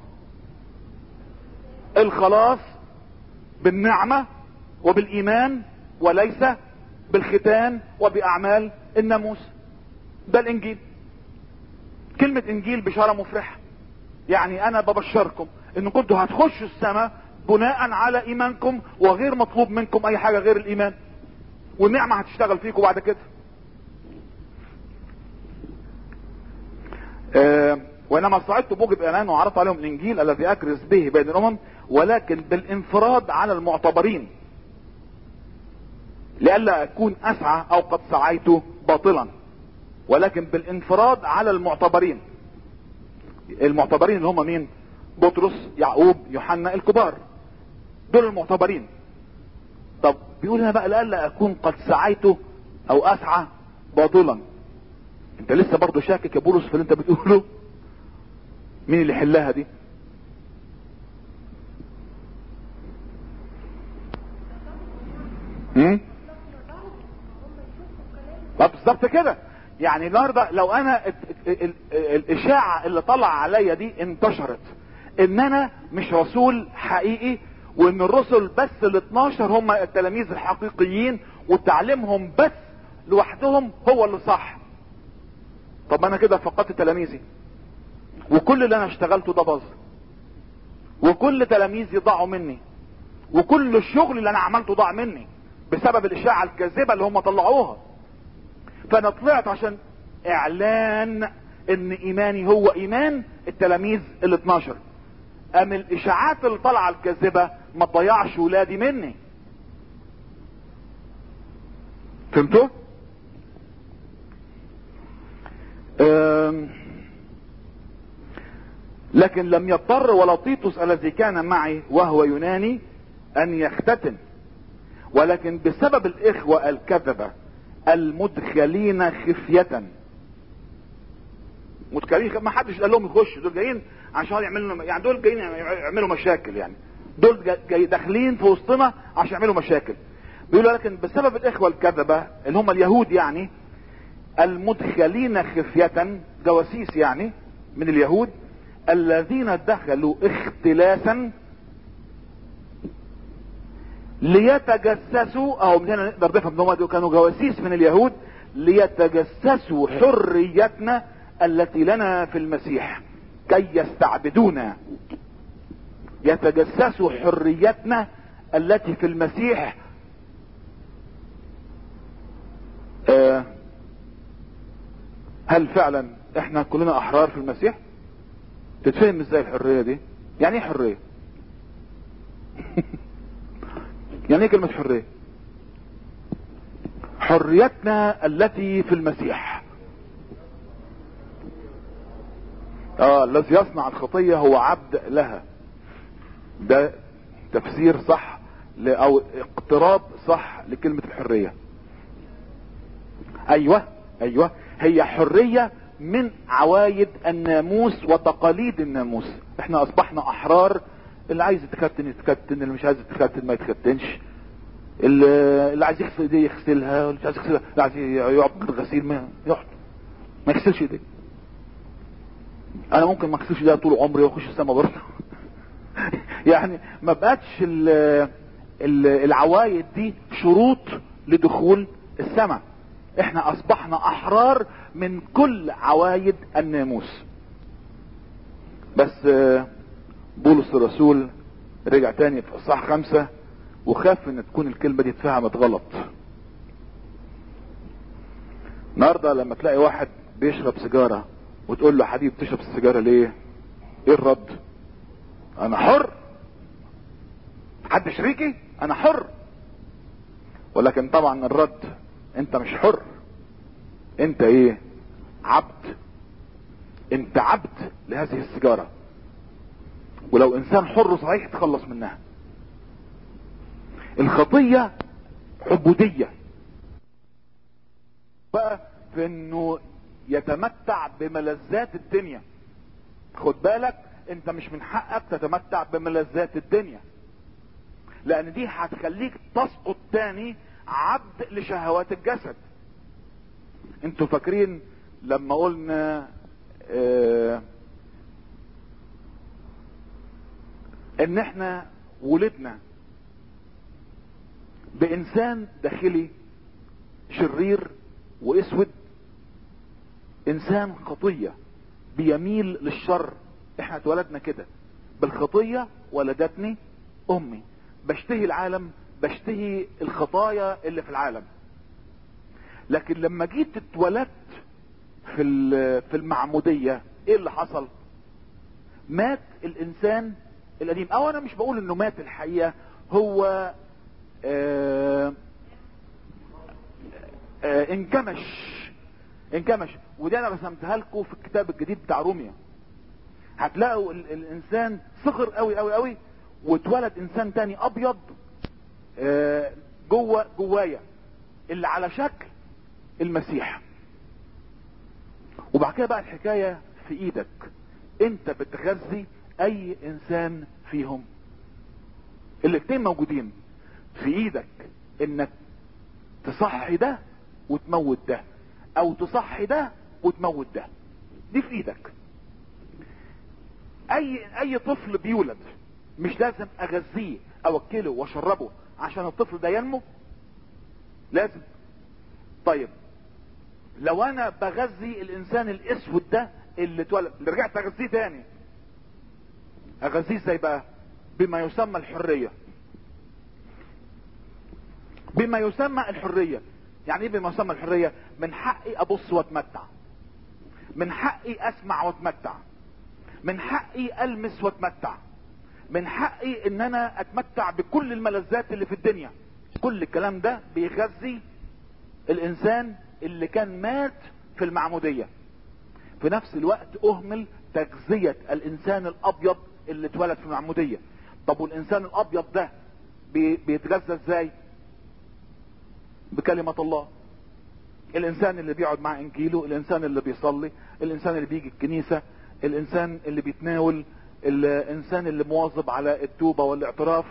الخلاص بالنعمة وبالايمان وليس بالختان وباعمال الناموس ده الانجيل كلمة انجيل بشارة مفرحة يعني انا ببشركم ان كنتوا هتخشوا السماء بناء على ايمانكم وغير مطلوب منكم اي حاجة غير الايمان والنعمة هتشتغل فيكم بعد كده آه وانما صعدت موجب اعلان وعرضت عليهم الانجيل الذي اكرز به بين الامم ولكن بالانفراد على المعتبرين لئلا اكون اسعى او قد سعيت باطلا ولكن بالانفراد على المعتبرين المعتبرين اللي هم مين بطرس يعقوب يوحنا الكبار دول المعتبرين طب بيقول هنا بقى لئلا اكون قد سعيت او اسعى باطلا انت لسه برضه شاكك يا بولس في اللي انت بتقوله مين اللي حلها دي هم؟ طب بالظبط كده يعني النهارده لو انا ال- ال- ال- الاشاعه اللي طلع عليا دي انتشرت ان انا مش رسول حقيقي وان الرسل بس ال 12 هم التلاميذ الحقيقيين وتعليمهم بس لوحدهم هو اللي صح طب انا كده فقدت تلاميذي وكل اللي انا اشتغلته ده باظ وكل تلاميذي ضاعوا مني وكل الشغل اللي انا عملته ضاع مني بسبب الاشاعه الكاذبه اللي هم طلعوها فانا طلعت عشان اعلان ان ايماني هو ايمان التلاميذ ال 12 ام الاشاعات اللي طالعه الكاذبه ما تضيعش ولادي مني فهمتوا أم، لكن لم يضطر ولا تيتوس الذي كان معي وهو يوناني ان يختتن ولكن بسبب الاخوة الكذبة المدخلين خفية مدخلين خ- ما حدش قال لهم يخشوا دول جايين عشان يعملوا يعني دول جايين يعملوا مشاكل يعني دول جا- جاي داخلين في وسطنا عشان يعملوا مشاكل بيقولوا لكن بسبب الاخوة الكذبة اللي هم اليهود يعني المدخلين خفية جواسيس يعني من اليهود الذين دخلوا اختلاسا ليتجسسوا او من هنا نقدر نفهم ان هم كانوا جواسيس من اليهود ليتجسسوا حريتنا التي لنا في المسيح كي يستعبدونا يتجسسوا حريتنا التي في المسيح آه هل فعلا احنا كلنا احرار في المسيح تتفهم ازاي الحرية دي يعني ايه حرية يعني ايه كلمة حرية حريتنا التي في المسيح اه الذي يصنع الخطية هو عبد لها ده تفسير صح ل- او اقتراب صح لكلمة الحرية ايوه ايوه هي حرية من عوايد الناموس وتقاليد الناموس احنا اصبحنا احرار اللي عايز يتختن يتختن اللي مش عايز يتختن ما يتختنش اللي, اللي عايز يغسل ايديه يغسلها واللي مش عايز يغسلها اللي عايز يقعد الغسيل ما يقعد ما يغسلش ايديه انا ممكن ما اغسلش ايديا طول عمري واخش السما برضه يعني ما بقتش ال ال العوايد دي شروط لدخول السماء احنا اصبحنا احرار من كل عوايد الناموس بس آه، بولس الرسول رجع تاني في اصحاح خمسة وخاف ان تكون الكلمة دي اتفهمت غلط النهارده لما تلاقي واحد بيشرب سيجارة وتقول له حبيبي بتشرب السيجارة ليه ايه الرد انا حر حد شريكي انا حر ولكن طبعا الرد انت مش حر انت ايه عبد انت عبد لهذه السيجارة ولو انسان حر صحيح تخلص منها الخطية عبودية بقى في انه يتمتع بملذات الدنيا خد بالك انت مش من حقك تتمتع بملذات الدنيا لان دي هتخليك تسقط تاني عبد لشهوات الجسد انتوا فاكرين لما قلنا اه ان احنا ولدنا بانسان داخلي شرير واسود انسان خطية بيميل للشر احنا اتولدنا كده بالخطية ولدتني امي بشتهي العالم بشتهي الخطايا اللي في العالم لكن لما جيت اتولدت في ال- في المعمودية ايه اللي حصل مات الانسان القديم او انا مش بقول انه مات الحقيقة هو آه آه انكمش انكمش ودي انا رسمتها لكم في الكتاب الجديد بتاع روميا هتلاقوا ال- الانسان صغر قوي قوي قوي واتولد انسان تاني ابيض آه، جوه جوايا اللي على شكل المسيح وبعد كده بقى الحكايه في ايدك انت بتغذي اي انسان فيهم الاتنين موجودين في ايدك انك تصحي ده وتموت ده او تصحي ده وتموت ده دي في ايدك اي اي طفل بيولد مش لازم اغذيه اوكله واشربه عشان الطفل ده ينمو لازم طيب لو انا بغذي الانسان الاسود ده اللي اتولد اللي رجعت اغذيه تاني اغذيه ازاي بقى بما يسمى الحريه بما يسمى الحريه يعني ايه بما يسمى الحريه من حقي ابص واتمتع من حقي اسمع واتمتع من حقي المس واتمتع من حقي ان انا اتمتع بكل الملذات اللي في الدنيا كل الكلام ده بيغذي الانسان اللي كان مات في المعمودية في نفس الوقت اهمل تغذية الانسان الابيض اللي اتولد في المعمودية طب والانسان الابيض ده بي- بيتغذى ازاي بكلمة الله الانسان اللي بيقعد مع انجيله الانسان اللي بيصلي الانسان اللي بيجي الكنيسة الانسان اللي بيتناول الانسان اللي مواظب على التوبة والاعتراف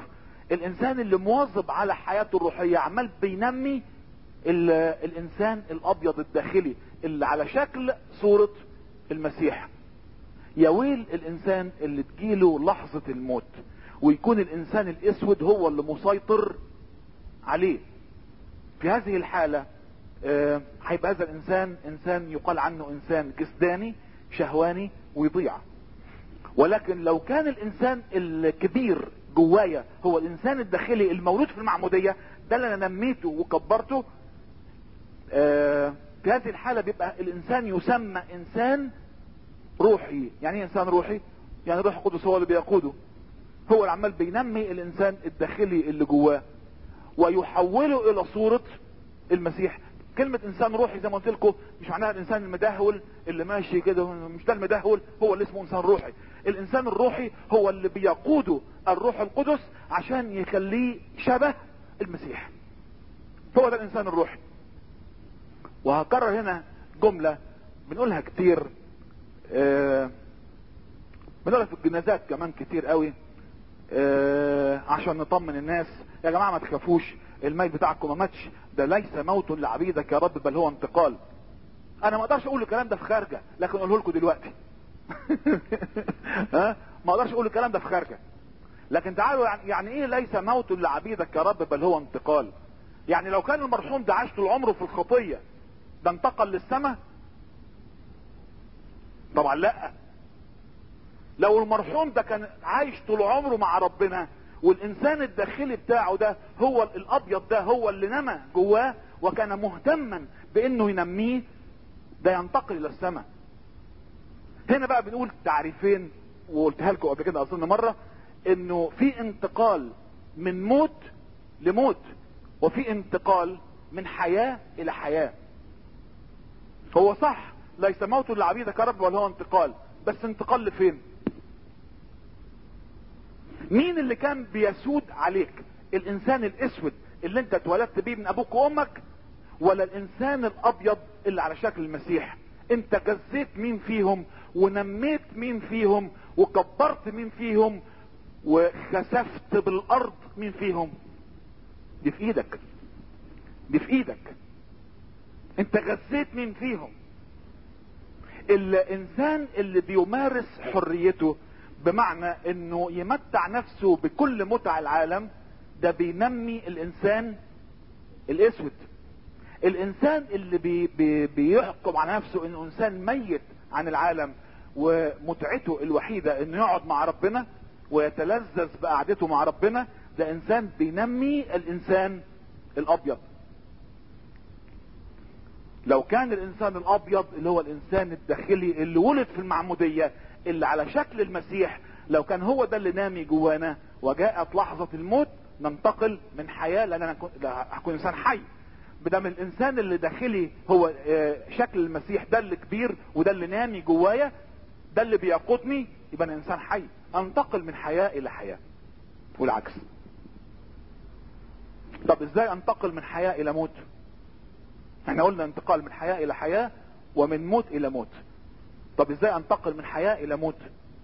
الانسان اللي مواظب على حياته الروحية عمال بينمي ال- الانسان الابيض الداخلي اللي على شكل صورة المسيح يا ويل الانسان اللي تجيله لحظة الموت ويكون الانسان الاسود هو اللي مسيطر عليه في هذه الحالة آه، هيبقى هذا الانسان انسان يقال عنه انسان جسداني شهواني ويضيع ولكن لو كان الانسان الكبير جوايا هو الانسان الداخلي المولود في المعمودية ده اللي انا نميته وكبرته آه، في هذه الحالة بيبقى الانسان يسمى انسان روحي يعني ايه انسان روحي يعني روح القدس هو اللي بيقوده هو اللي عمال بينمي الانسان الداخلي اللي جواه ويحوله الى صورة المسيح كلمة انسان روحي زي ما قلت لكم مش معناها الانسان المدهول اللي ماشي كده مش ده المدهول هو اللي اسمه انسان روحي الانسان الروحي هو اللي بيقوده الروح القدس عشان يخليه شبه المسيح هو ده الانسان الروحي وهكرر هنا جملة بنقولها كتير آه بنقولها في الجنازات كمان كتير قوي آه عشان نطمن الناس يا جماعة ما تخافوش الميت بتاعكم ما ماتش ده ليس موت لعبيدك يا رب بل هو انتقال انا ما اقدرش اقول الكلام ده في خارجه لكن اقوله لكم دلوقتي ها ما اقدرش اقول الكلام ده في خارجه لكن تعالوا يعني, يعني ايه ليس موت لعبيدك يا رب بل هو انتقال يعني لو كان المرحوم ده عاش طول عمره في الخطيه ده انتقل للسماء طبعا لا لو المرحوم ده كان عايش طول عمره مع ربنا والانسان الداخلي بتاعه ده هو الابيض ده هو اللي نمى جواه وكان مهتما بانه ينميه ده ينتقل الى السماء هنا بقى بنقول تعريفين وقلتها لكم قبل كده اظن مره انه في انتقال من موت لموت وفي انتقال من حياه الى حياه هو صح ليس موت لعبيدك يا رب ولا هو انتقال بس انتقال لفين مين اللي كان بيسود عليك الانسان الاسود اللي انت اتولدت بيه من ابوك وامك ولا الانسان الابيض اللي على شكل المسيح انت جزيت مين فيهم ونميت مين فيهم وكبرت مين فيهم وخسفت بالارض مين فيهم دي في ايدك دي في ايدك انت غذيت مين فيهم الانسان اللي بيمارس حريته بمعنى انه يمتع نفسه بكل متع العالم ده بينمي الانسان الاسود الانسان اللي بي بي بيحكم على نفسه انه انسان ميت عن العالم ومتعته الوحيدة انه يقعد مع ربنا ويتلذذ بقعدته مع ربنا ده انسان بينمي الانسان الابيض لو كان الانسان الابيض اللي هو الانسان الداخلي اللي ولد في المعمودية اللي على شكل المسيح لو كان هو ده اللي نامي جوانا وجاءت لحظة الموت ننتقل من حياة لان انا هكون انسان حي بدم الانسان اللي داخلي هو شكل المسيح ده اللي كبير وده اللي نامي جوايا ده اللي بيقودني يبقى انا انسان حي انتقل من حياة الى حياة والعكس طب ازاي انتقل من حياة الى موت احنا قلنا انتقال من حياة الى حياة ومن موت الى موت طب ازاي انتقل من حياة الى موت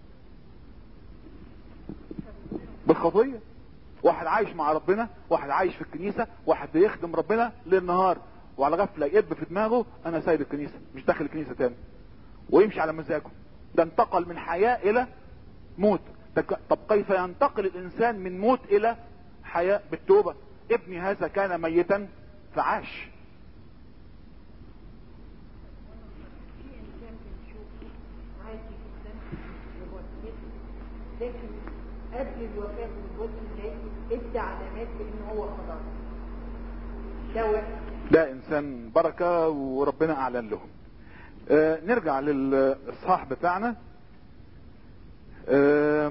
بالخطية واحد عايش مع ربنا واحد عايش في الكنيسة واحد بيخدم ربنا ليل نهار وعلى غفلة يقب في دماغه انا سايب الكنيسة مش داخل الكنيسة تاني ويمشي على مزاجه ده انتقل من حياة الى موت طب كيف ينتقل الانسان من موت الى حياة بالتوبة ابني هذا كان ميتا فعاش في انسان بنشوفه عادي جدا وهو كويس لكن قبل الوفاه بنبص نلاقي ادى علامات بان هو خلاص ده وحش ده انسان بركة وربنا اعلن له آه نرجع للاصحاح بتاعنا آه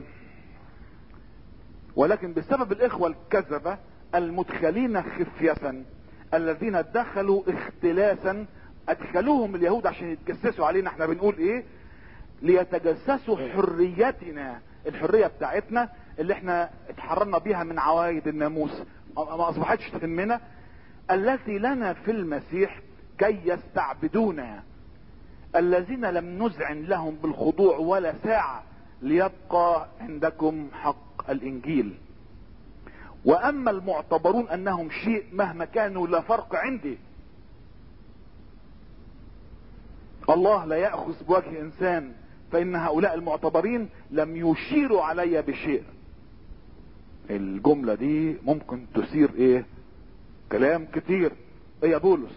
ولكن بسبب الاخوة الكذبة المدخلين خفية الذين دخلوا اختلاسا ادخلوهم اليهود عشان يتجسسوا علينا احنا بنقول ايه ليتجسسوا حريتنا الحرية بتاعتنا اللي احنا اتحررنا بيها من عوايد الناموس ما اصبحتش تهمنا التي لنا في المسيح كي يستعبدونا الذين لم نزعن لهم بالخضوع ولا ساعة ليبقى عندكم حق الانجيل واما المعتبرون انهم شيء مهما كانوا لا فرق عندي الله لا يأخذ بوجه انسان فان هؤلاء المعتبرين لم يشيروا علي بشيء الجملة دي ممكن تثير ايه كلام كتير ايه يا بولس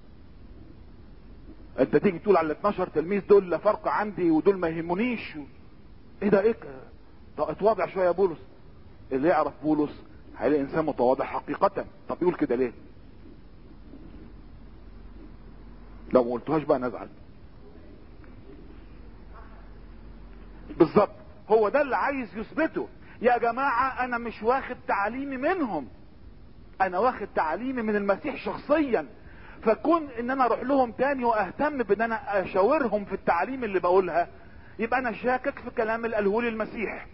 انت تيجي تقول على ال 12 تلميذ دول لا فرق عندي ودول ما يهمونيش ايه ده ايه ده اتواضع شويه يا بولس اللي يعرف بولس هيلاقي انسان متواضع حقيقة طب يقول كده ليه لو ما قلتوهاش بقى نزعل بالظبط هو ده اللي عايز يثبته يا جماعة انا مش واخد تعليمي منهم انا واخد تعليمي من المسيح شخصيا فكون ان انا اروح لهم تاني واهتم بان انا اشاورهم في التعليم اللي بقولها يبقى انا شاكك في كلام اللي قاله لي المسيح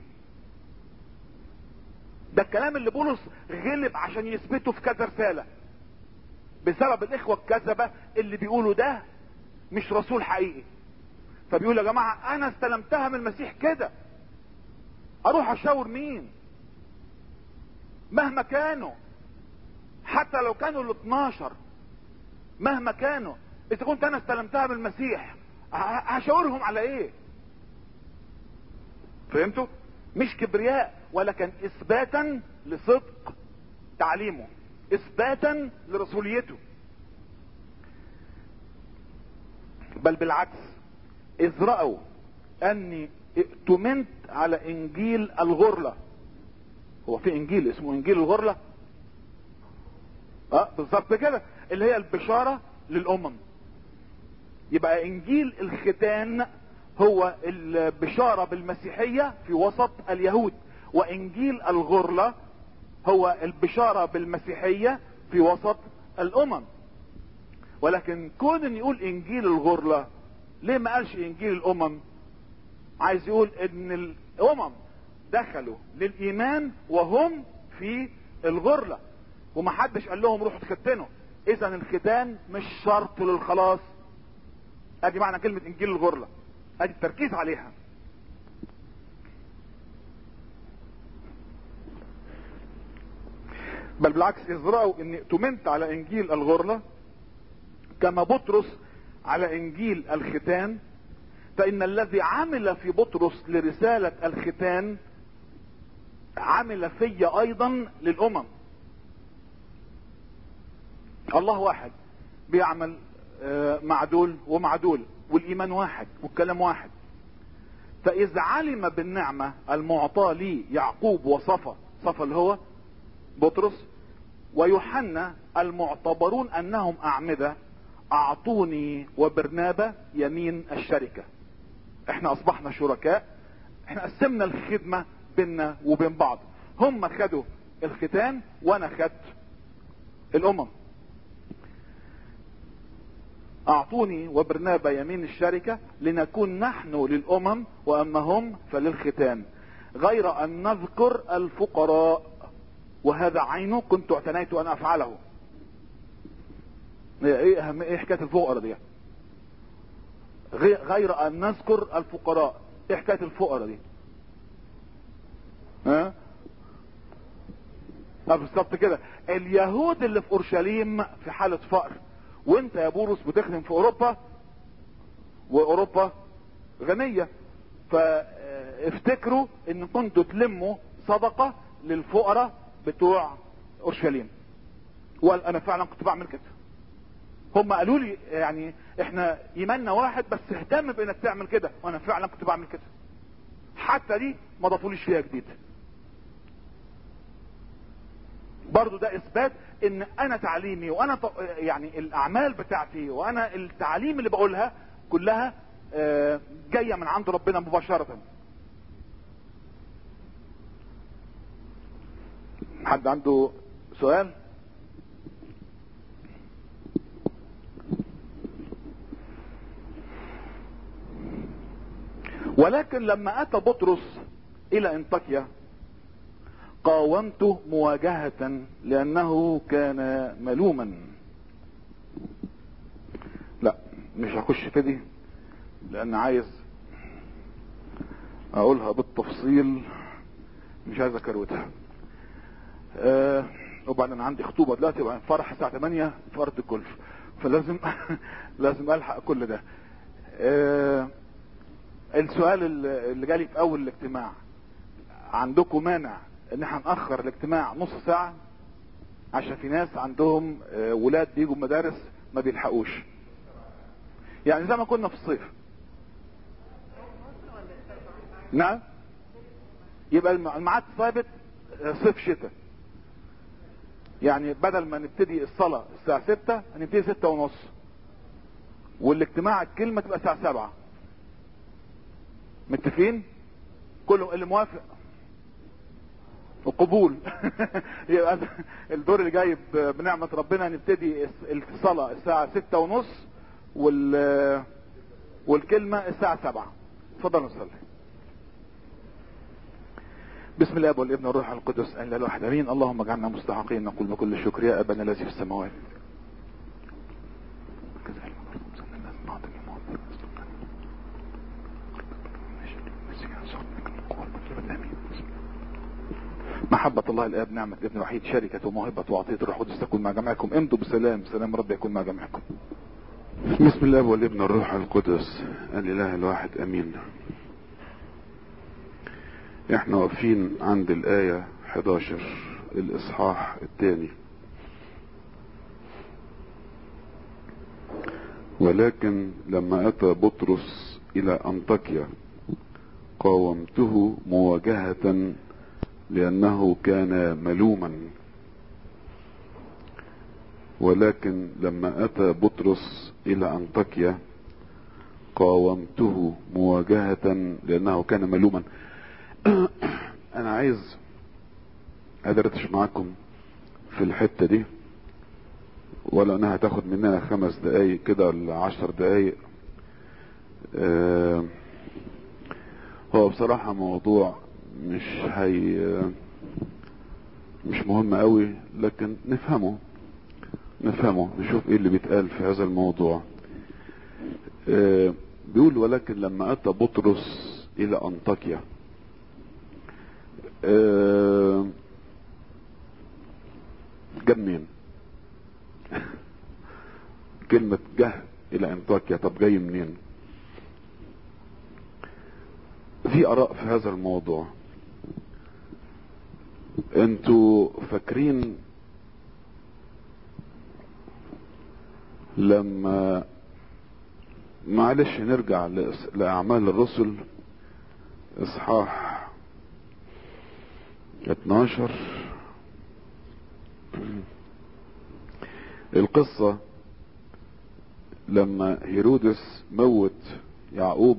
ده الكلام اللي بولس غلب عشان يثبته في كذا رسالة بسبب الاخوة الكذبة اللي بيقولوا ده مش رسول حقيقي فبيقول يا جماعة انا استلمتها من المسيح كده اروح اشاور مين مهما كانوا حتى لو كانوا ال 12 مهما كانوا اذا كنت انا استلمتها من المسيح هشاورهم على ايه فهمتوا مش كبرياء ولكن اثباتا لصدق تعليمه اثباتا لرسوليته بل بالعكس اذ رأوا اني ائتمنت على انجيل الغرلة هو في انجيل اسمه انجيل الغرلة اه بالظبط كده اللي هي البشارة للامم يبقى انجيل الختان هو البشارة بالمسيحية في وسط اليهود وانجيل الغرلة هو البشارة بالمسيحية في وسط الامم ولكن كون ان يقول انجيل الغرلة ليه ما قالش انجيل الامم عايز يقول ان الامم دخلوا للايمان وهم في الغرلة ومحدش قال لهم روحوا تختنوا اذا الختان مش شرط للخلاص ادي معنى كلمة انجيل الغرلة ادي التركيز عليها بل بالعكس اذ رأوا اني ائتمنت على انجيل الغرلة كما بطرس على انجيل الختان فان الذي عمل في بطرس لرسالة الختان عمل في ايضا للامم الله واحد بيعمل مع دول ومع دول والايمان واحد والكلام واحد فاذا علم بالنعمة المعطاة لي يعقوب وصفا صفا اللي هو بطرس ويوحنا المعتبرون انهم اعمدة اعطوني وبرنابا يمين الشركة احنا اصبحنا شركاء احنا قسمنا الخدمة بيننا وبين بعض هم خدوا الختان وانا خدت الامم اعطوني وبرنابا يمين الشركة لنكون نحن للامم واما هم فللختان غير ان نذكر الفقراء وهذا عينه كنت اعتنيت ان افعله ايه اهم ايه حكاية الفقراء دي غير ان نذكر الفقراء ايه حكاية الفقراء دي ها اه بالظبط كده اليهود اللي في اورشليم في حالة فقر وانت يا بولس بتخدم في اوروبا واوروبا غنية فافتكروا ان كنتوا تلموا صدقة للفقراء بتوع اورشليم وانا فعلا كنت بعمل كده هم قالوا لي يعني احنا ايماننا واحد بس اهتم بانك تعمل كده وانا فعلا كنت بعمل كده حتى دي ما ضافوليش فيها جديد برضو ده اثبات ان انا تعليمي وانا ط... يعني الاعمال بتاعتي وانا التعليم اللي بقولها كلها آه جاية من عند ربنا مباشرة حد عنده سؤال ولكن لما اتى بطرس الى انطاكيا قاومته مواجهة لانه كان ملوما لا مش هخش في دي لان عايز اقولها بالتفصيل مش عايز اكروتها آه وبعدين عندي خطوبة دلوقتي وبعدين فرح الساعة 8 في أرض الجولف فلازم لازم ألحق كل ده آه السؤال اللي اللي جالي في أول الاجتماع عندكم مانع إن احنا نأخر الاجتماع نص ساعة عشان في ناس عندهم آه ولاد بيجوا مدارس ما بيلحقوش يعني زي ما كنا في الصيف نعم يبقى الم- الميعاد ثابت آه، صيف شتاء يعني بدل ما نبتدي الصلاة الساعة ستة هنبتدي ستة ونص والاجتماع الكلمة تبقى الساعة سبعة متفقين كله اللي موافق وقبول يبقى الدور اللي جاي ب- بنعمة ربنا هنبتدي الس- الصلاة الساعة ستة ونص وال والكلمة الساعة سبعة اتفضل نصلي بسم الله والابن والروح القدس ان لا الواحد امين اللهم اجعلنا مستحقين نقول بكل شكر يا ابانا الذي في السماوات محبة الله الآب نعمة الابن الوحيد شركة وموهبة وعطية الروح القدس تكون مع جميعكم امضوا بسلام سلام رب يكون مع جميعكم بسم الله والابن الروح القدس الاله الواحد امين احنا واقفين عند الاية 11 الاصحاح الثاني ولكن لما اتى بطرس الى انطاكيا قاومته مواجهة لانه كان ملوما ولكن لما اتى بطرس الى انطاكيا قاومته مواجهة لانه كان ملوما انا عايز ادردش معاكم في الحتة دي ولا انها تاخد مننا خمس دقايق كده ولا عشر دقايق آه هو بصراحة موضوع مش هي مش مهم قوي لكن نفهمه نفهمه نشوف ايه اللي بيتقال في هذا الموضوع آه بيقول ولكن لما اتى بطرس الى انطاكيا آه جه منين كلمة جه الى انطاكيا طب جاي منين في اراء في هذا الموضوع انتوا فاكرين لما معلش نرجع لأس- لأعمال الرسل إصحاح 12 القصة لما هيرودس موت يعقوب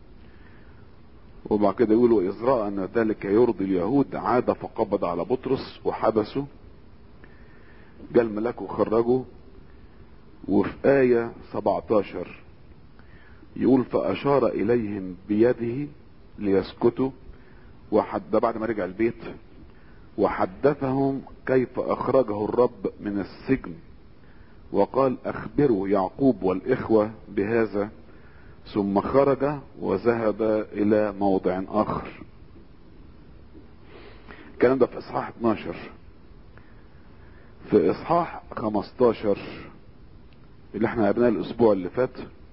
وبعد كده يقولوا إزراء أن ذلك يرضي اليهود عاد فقبض على بطرس وحبسه جاء الملاك وخرجه وفي آية 17 يقول فأشار إليهم بيده ليسكتوا وحد ده بعد ما رجع البيت وحدثهم كيف أخرجه الرب من السجن وقال أخبروا يعقوب والإخوة بهذا ثم خرج وذهب إلى موضع آخر الكلام ده في إصحاح 12 في إصحاح 15 اللي احنا قريناه الأسبوع اللي فات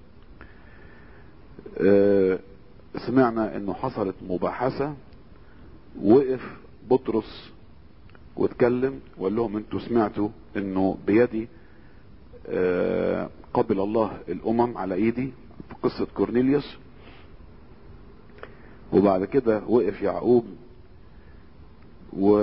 اه سمعنا انه حصلت مباحثة وقف بطرس واتكلم وقال لهم انتوا سمعتوا انه بيدي اه قبل الله الامم على ايدي في قصة كورنيليوس وبعد كده وقف يعقوب و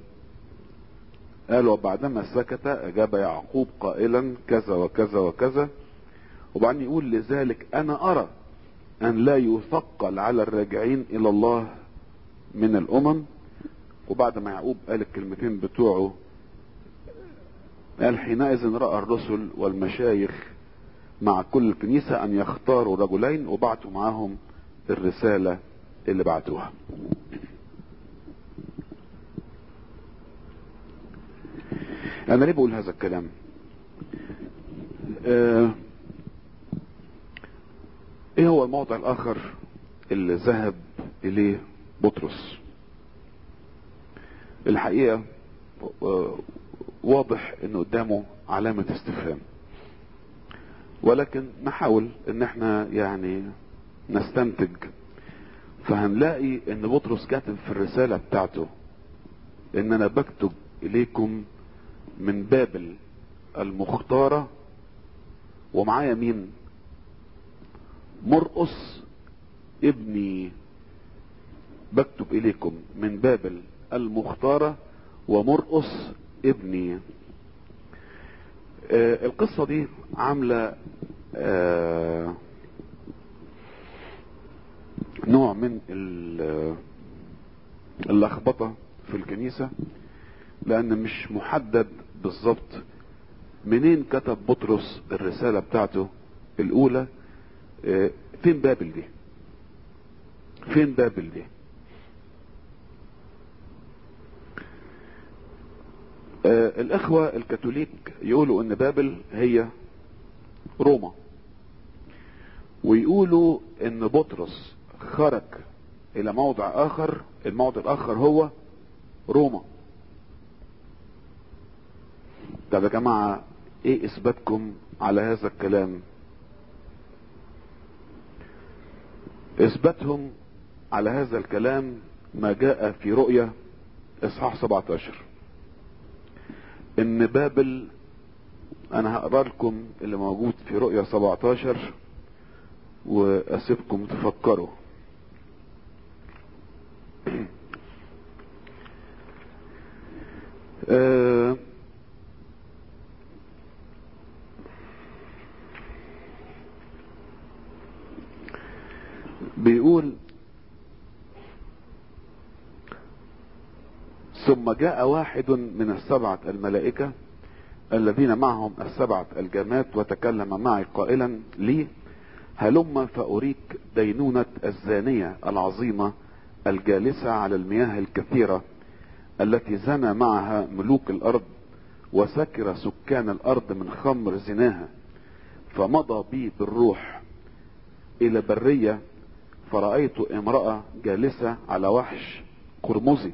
قال وبعدما سكت اجاب يعقوب قائلا كذا وكذا وكذا وبعدين يقول لذلك انا ارى ان لا يثقل على الراجعين الى الله من الامم وبعد ما يعقوب قال الكلمتين بتوعه قال حينئذ راى الرسل والمشايخ مع كل الكنيسة ان يختاروا رجلين وبعتوا معاهم الرسالة اللي بعتوها انا ليه بقول هذا الكلام آه ايه هو الموضع الاخر اللي ذهب اليه بطرس الحقيقة آه، واضح ان قدامه علامة استفهام ولكن نحاول ان احنا يعني نستنتج فهنلاقي ان بطرس كاتب في الرسالة بتاعته ان انا بكتب اليكم من بابل المختارة ومعايا مين مرقص ابني بكتب اليكم من بابل المختارة ومرقص ابني آه القصة دي عاملة آه نوع من ال- اللخبطة في الكنيسة لان مش محدد بالظبط منين كتب بطرس الرسالة بتاعته الاولى آه، فين بابل دي فين بابل دي آه، الاخوة الكاثوليك يقولوا ان بابل هي روما ويقولوا ان بطرس خرج الى موضع اخر الموضع الاخر هو روما طب يا جماعة ايه اثباتكم على هذا الكلام اثباتهم على هذا الكلام ما جاء في رؤية اصحاح 17 ان بابل انا هقرا لكم اللي موجود في رؤية 17 واسيبكم تفكروا آه بيقول ثم جاء واحد من السبعة الملائكة الذين معهم السبعة الجامات وتكلم معي قائلا لي هلم فأريك دينونة الزانية العظيمة الجالسة على المياه الكثيرة التي زنى معها ملوك الأرض وسكر سكان الأرض من خمر زناها فمضى بي بالروح إلى برية فرأيت امرأة جالسة على وحش قرمزي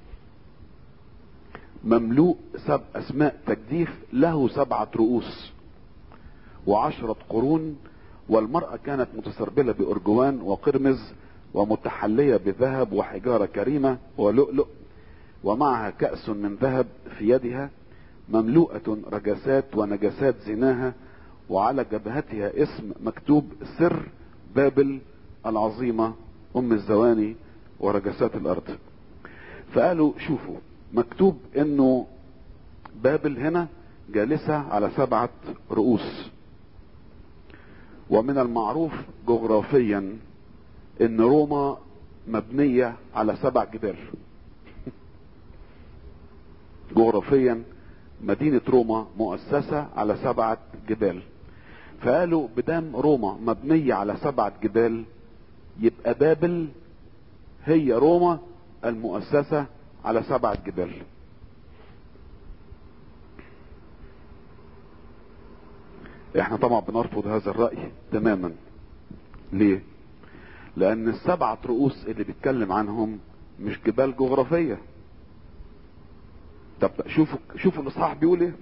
مملوء سب اسماء تجديف له سبعة رؤوس وعشرة قرون والمرأة كانت متسربلة بأرجوان وقرمز ومتحلية بذهب وحجارة كريمة ولؤلؤ ومعها كأس من ذهب في يدها مملوءة رجسات ونجسات زناها وعلى جبهتها اسم مكتوب سر بابل العظيمة ام الزواني ورجسات الارض فقالوا شوفوا مكتوب انه بابل هنا جالسة على سبعة رؤوس ومن المعروف جغرافيا ان روما مبنية على سبع جبال جغرافيا مدينة روما مؤسسة على سبعة جبال فقالوا بدام روما مبنية على سبعة جبال يبقى بابل هي روما المؤسسة على سبعة جبال احنا طبعا بنرفض هذا الرأي تماما ليه لان السبعة رؤوس اللي بيتكلم عنهم مش جبال جغرافية طب شوفوا شوفوا الاصحاح بيقول ايه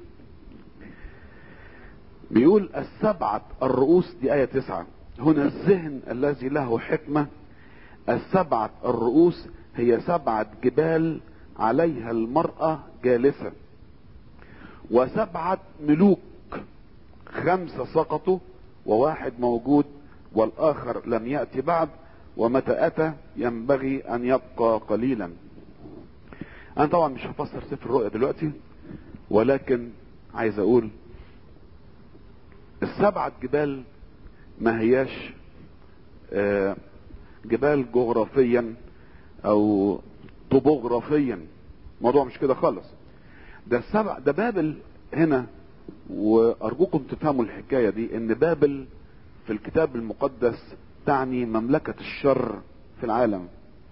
بيقول السبعة الرؤوس دي آية تسعة هنا الذهن الذي له حكمة السبعة الرؤوس هي سبعة جبال عليها المرأة جالسة وسبعة ملوك خمسة سقطوا وواحد موجود والآخر لم يأتي بعد ومتى أتى ينبغي أن يبقى قليلا أنا طبعا مش هفسر سفر الرؤيا دلوقتي ولكن عايز أقول السبعة جبال ما هياش آه جبال جغرافيا او طبوغرافيا الموضوع مش كده خالص ده السبع ده بابل هنا وارجوكم تفهموا الحكايه دي ان بابل في الكتاب المقدس تعني مملكه الشر في العالم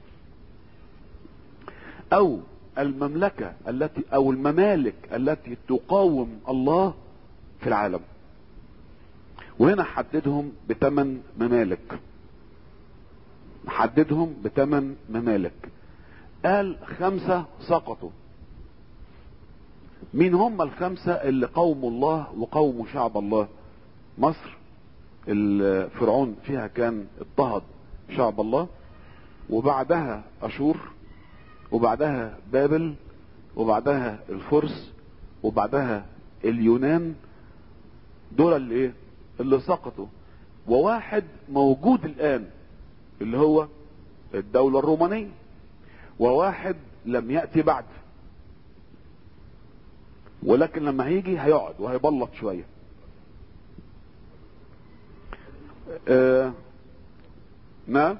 او المملكه التي او الممالك التي تقاوم الله في العالم وهنا حددهم بثمان ممالك حددهم بثمان ممالك قال خمسة سقطوا مين هم الخمسة اللي قوموا الله وقوموا شعب الله مصر فرعون فيها كان اضطهد شعب الله وبعدها اشور وبعدها بابل وبعدها الفرس وبعدها اليونان دول اللي ايه اللي سقطوا وواحد موجود الان اللي هو الدولة الرومانية وواحد لم يأتي بعد ولكن لما هيجي هيقعد وهيبلط شوية آه نعم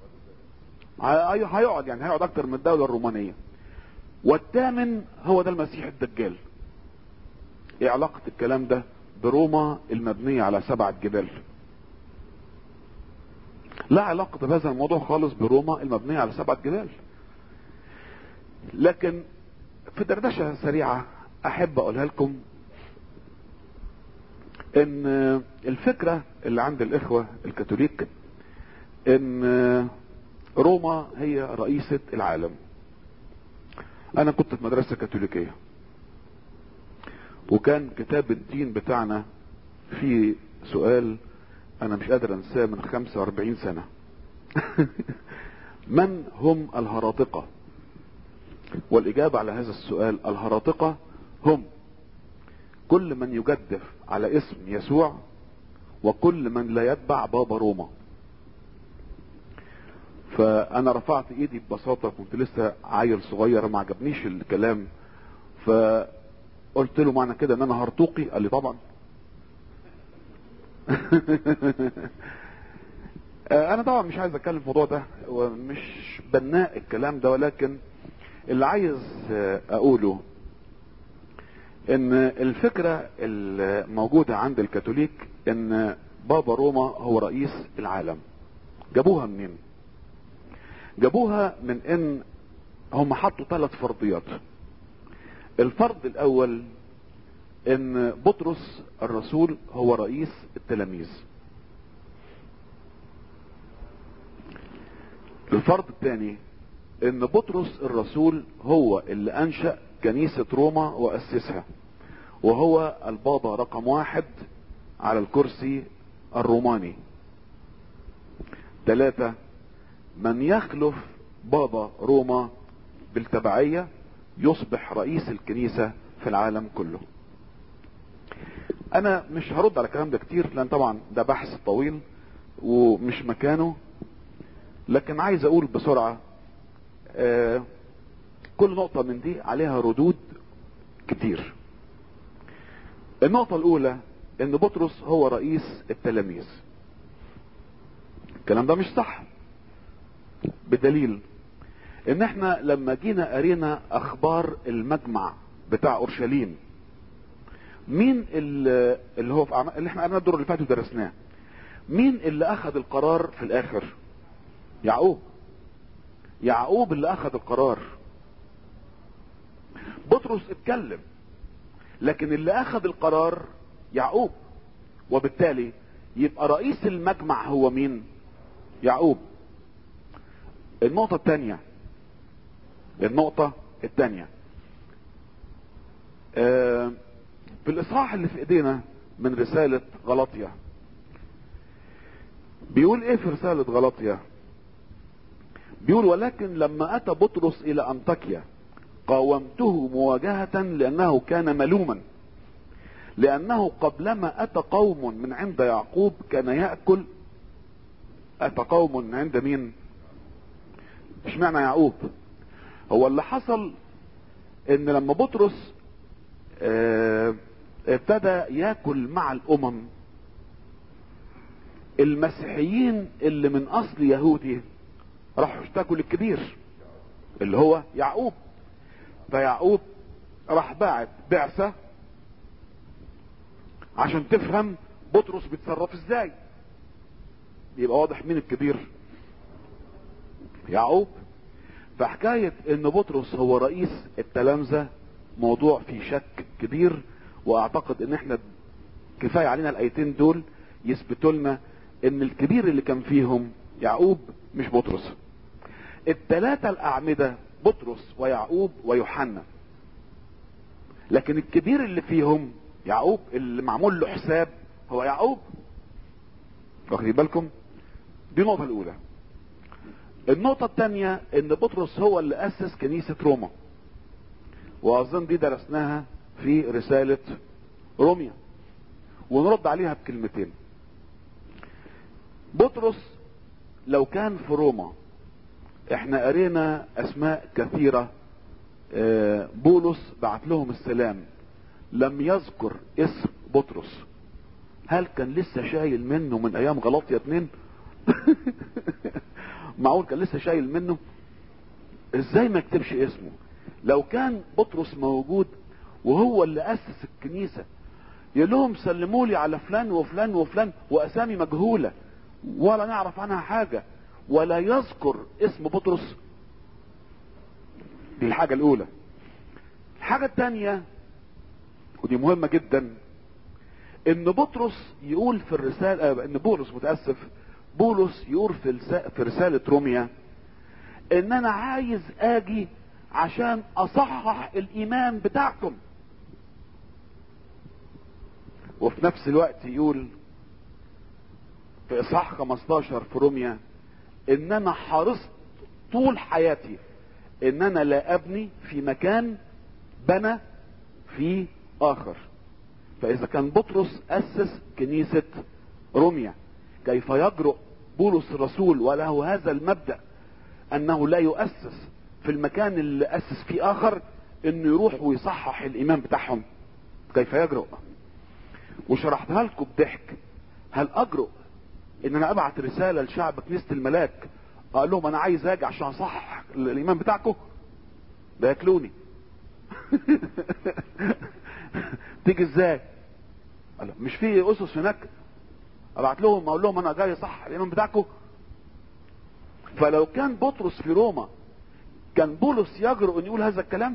هيقعد يعني هيقعد اكتر من الدولة الرومانية والثامن هو ده المسيح الدجال ايه علاقة الكلام ده بروما المبنية على سبعة جبال لا علاقة بهذا الموضوع خالص بروما المبنية على سبعة جبال لكن في دردشة سريعة احب اقولها لكم ان الفكرة اللي عند الاخوة الكاثوليك ان روما هي رئيسة العالم انا كنت في مدرسة كاثوليكية وكان كتاب الدين بتاعنا فيه سؤال انا مش قادر انساه من 45 سنة من هم الهراطقة والاجابة على هذا السؤال الهراطقة هم كل من يجدف على اسم يسوع وكل من لا يتبع بابا روما فانا رفعت ايدي ببساطة كنت لسه عيل صغير ما عجبنيش الكلام فقلت له معنى كده ان انا هرطوقي قال لي طبعا انا طبعا مش عايز اتكلم في الموضوع ده ومش بناء الكلام ده ولكن اللي عايز اقوله ان الفكرة الموجودة عند الكاثوليك ان بابا روما هو رئيس العالم جابوها منين جابوها من ان هم حطوا ثلاث فرضيات الفرض الاول ان بطرس الرسول هو رئيس التلاميذ الفرض الثاني ان بطرس الرسول هو اللي انشأ كنيسة روما واسسها وهو البابا رقم واحد على الكرسي الروماني ثلاثة من يخلف بابا روما بالتبعية يصبح رئيس الكنيسة في العالم كله انا مش هرد على الكلام ده كتير لان طبعا ده بحث طويل ومش مكانه لكن عايز اقول بسرعة آه كل نقطة من دي عليها ردود كتير النقطة الاولى ان بطرس هو رئيس التلاميذ الكلام ده مش صح بدليل ان احنا لما جينا قرينا اخبار المجمع بتاع اورشليم مين اللي, اللي هو في أعمال اللي احنا قرينا الدور اللي فات ودرسناه مين اللي اخذ القرار في الاخر يعقوب يعقوب اللي اخذ القرار بطرس اتكلم لكن اللي اخذ القرار يعقوب وبالتالي يبقى رئيس المجمع هو مين يعقوب النقطة الثانية النقطة الثانية آه في الاصحاح اللي في ايدينا من رسالة غلطية بيقول ايه في رسالة غلطية بيقول ولكن لما اتى بطرس الى انطاكيا قاومته مواجهة لانه كان ملوما لانه قبلما اتى قوم من عند يعقوب كان يأكل اتى قوم من عند مين مش معنى يعقوب هو اللي حصل ان لما بطرس اه ابتدى ياكل مع الامم المسيحيين اللي من اصل يهودي راحوا اشتكوا للكبير اللي هو يعقوب فيعقوب راح باعت بعثة عشان تفهم بطرس بيتصرف ازاي يبقى واضح مين الكبير يعقوب فحكاية ان بطرس هو رئيس التلامذة موضوع فيه شك كبير واعتقد ان احنا كفاية علينا الايتين دول يثبتوا لنا ان الكبير اللي كان فيهم يعقوب مش بطرس التلاتة الاعمدة بطرس ويعقوب ويوحنا لكن الكبير اللي فيهم يعقوب اللي معمول له حساب هو يعقوب واخدين بالكم دي النقطة الأولى النقطة الثانية إن بطرس هو اللي أسس كنيسة روما وأظن دي درسناها في رسالة روميا ونرد عليها بكلمتين بطرس لو كان في روما احنا قرينا اسماء كثيرة آه، بولس بعت لهم السلام لم يذكر اسم بطرس هل كان لسه شايل منه من ايام غلطية اتنين معقول كان لسه شايل منه ازاي ما يكتبش اسمه لو كان بطرس موجود وهو اللي اسس الكنيسة يقول لهم سلموا لي على فلان وفلان وفلان واسامي مجهولة ولا نعرف عنها حاجة ولا يذكر اسم بطرس دي الحاجة الاولى الحاجة الثانية ودي مهمة جدا ان بطرس يقول في الرسالة آه، ان بولس متأسف بولس يقول في, الس- في رسالة روميا ان انا عايز اجي عشان اصحح الايمان بتاعكم وفي نفس الوقت يقول في اصحاح 15 في روميا ان انا حرصت طول حياتي ان انا لا ابني في مكان بنى في اخر فاذا كان بطرس اسس كنيسة روميا كيف يجرؤ بولس الرسول وله هذا المبدأ انه لا يؤسس في المكان اللي اسس فيه اخر انه يروح ويصحح الايمان بتاعهم كيف يجرؤ وشرحتها لكم بضحك هل اجرؤ ان انا ابعت رسالة لشعب كنيسة الملاك اقول لهم انا عايز اجي عشان اصحح الايمان بتاعكم ده ياكلوني تيجي ازاي قال مش في اسس هناك ابعت لهم اقول لهم انا جاي صح الايمان بتاعكم فلو كان بطرس في روما كان بولس يجرؤ ان يقول هذا الكلام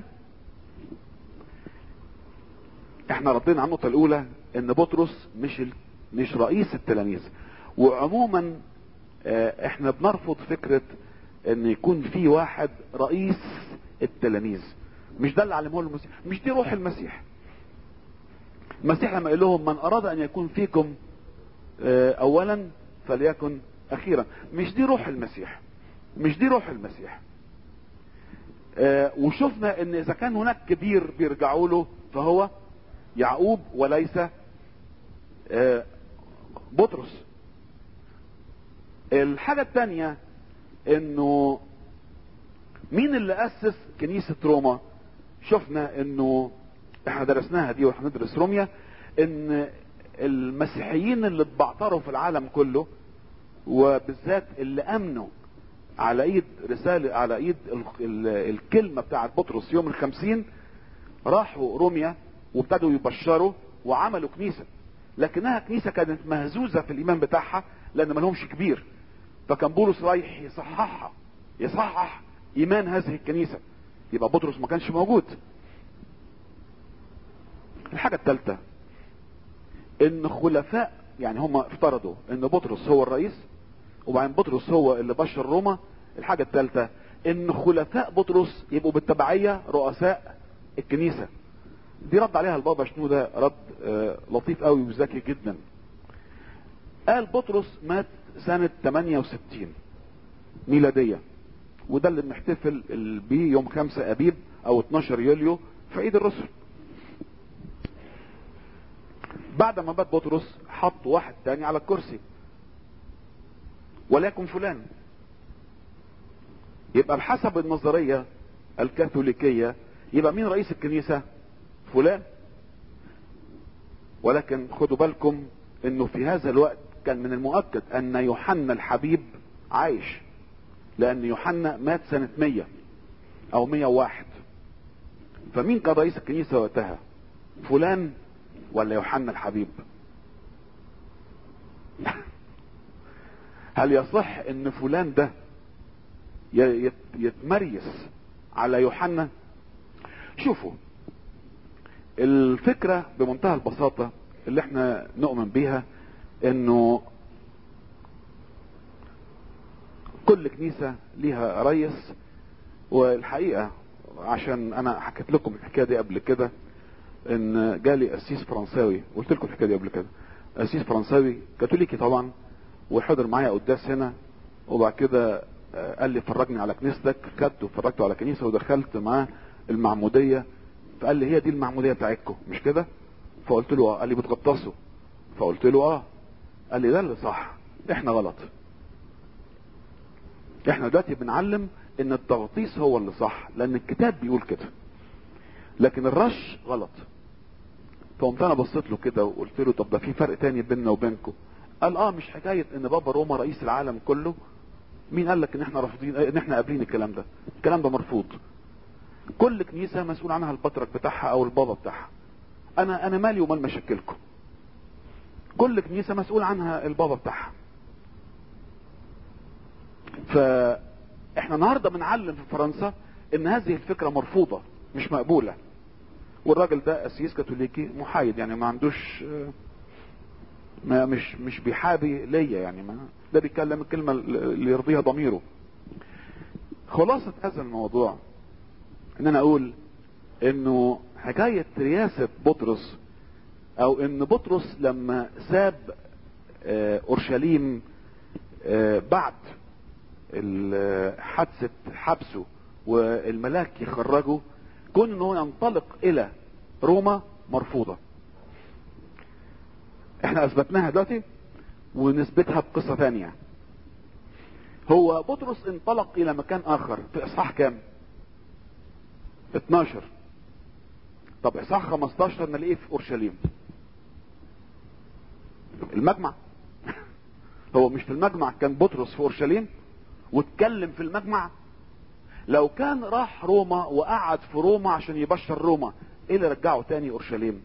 احنا ردينا على النقطه الاولى ان بطرس مش ال... مش رئيس التلاميذ وعموما آه، احنا بنرفض فكره ان يكون في واحد رئيس التلاميذ مش ده اللي علمه له المسيح مش دي روح المسيح المسيح لما قال لهم من اراد ان يكون فيكم آه، اولا فليكن اخيرا مش دي روح المسيح مش دي روح المسيح آه، وشفنا ان اذا كان هناك كبير بيرجعوا له فهو يعقوب وليس آه، بطرس الحاجة التانية انه مين اللي اسس كنيسة روما شفنا انه احنا درسناها دي واحنا ندرس روميا ان المسيحيين اللي اتبعتروا في العالم كله وبالذات اللي امنوا على ايد رسالة على ايد ال- ال- الكلمة بتاعت بطرس يوم الخمسين راحوا روميا وابتدوا يبشروا وعملوا كنيسة لكنها كنيسة كانت مهزوزة في الايمان بتاعها لان ما لهمش كبير فكان بولس رايح يصححها يصحح ايمان هذه الكنيسة يبقى بطرس ما كانش موجود الحاجة الثالثة ان خلفاء يعني هم افترضوا ان بطرس هو الرئيس وبعدين بطرس هو اللي بشر روما الحاجة الثالثة ان خلفاء بطرس يبقوا بالتبعية رؤساء الكنيسة دي رد عليها البابا شنودة رد آه، لطيف قوي وذكي جدا قال بطرس مات سنة 68 ميلادية وده اللي بنحتفل ال- بيه يوم 5 ابيب او 12 يوليو في عيد الرسل بعد ما مات بطرس حط واحد تاني على الكرسي وليكن فلان يبقى بحسب النظرية الكاثوليكية يبقى مين رئيس الكنيسة فلان ولكن خدوا بالكم انه في هذا الوقت كان من المؤكد ان يوحنا الحبيب عايش لان يوحنا مات سنة 100 او 101 فمين كان رئيس الكنيسة وقتها فلان ولا يوحنا الحبيب هل يصح ان فلان ده ي- يت- يتمريس على يوحنا شوفوا الفكرة بمنتهى البساطة اللي احنا نؤمن بيها انه كل كنيسة ليها رئيس والحقيقة عشان انا حكيت لكم الحكاية دي قبل كده ان جالي قسيس فرنساوي قلت لكم الحكايه دي قبل كده قسيس فرنساوي كاثوليكي طبعا وحضر معايا قداس هنا وبعد كده آه، قال لي فرجني على كنيستك خدته وفرجته على كنيسه ودخلت معاه المعموديه فقال لي هي دي المعموديه بتاعتكم مش كده فقلت له اه قال لي بتغطسوا فقلت له اه قال لي ده اللي صح احنا غلط احنا دلوقتي بنعلم ان التغطيس هو اللي صح لان الكتاب بيقول كده لكن الرش غلط فقمت انا بصيت له كده وقلت له طب ده في فرق تاني بيننا وبينكم قال اه مش حكايه ان بابا روما رئيس العالم كله مين قال لك ان احنا رافضين ان احنا قابلين الكلام ده الكلام ده مرفوض كل كنيسه مسؤول عنها البطرك بتاعها او البابا بتاعها انا انا مالي ومال مشاكلكم كل كنيسه مسؤول عنها البابا بتاعها فاحنا النهارده بنعلم في فرنسا ان هذه الفكره مرفوضه مش مقبوله والراجل ده قسيس كاثوليكي محايد يعني ما عندوش آه، ما مش مش بيحابي ليا يعني ما ده بيتكلم الكلمه اللي يرضيها ضميره خلاصة هذا الموضوع ان انا اقول انه حكاية رياسة بطرس او ان بطرس لما ساب آه، اورشليم آه، بعد ال- حادثة حبسه والملاك يخرجه كون ان هو ينطلق الى روما مرفوضة احنا اثبتناها دلوقتي ونثبتها بقصة ثانية هو بطرس انطلق الى مكان اخر في اصحاح كام 12 طب اصحاح 15 نلاقيه في اورشليم المجمع هو مش في المجمع كان بطرس في اورشليم واتكلم في المجمع لو كان راح روما وقعد في روما عشان يبشر روما ايه اللي رجعه تاني اورشليم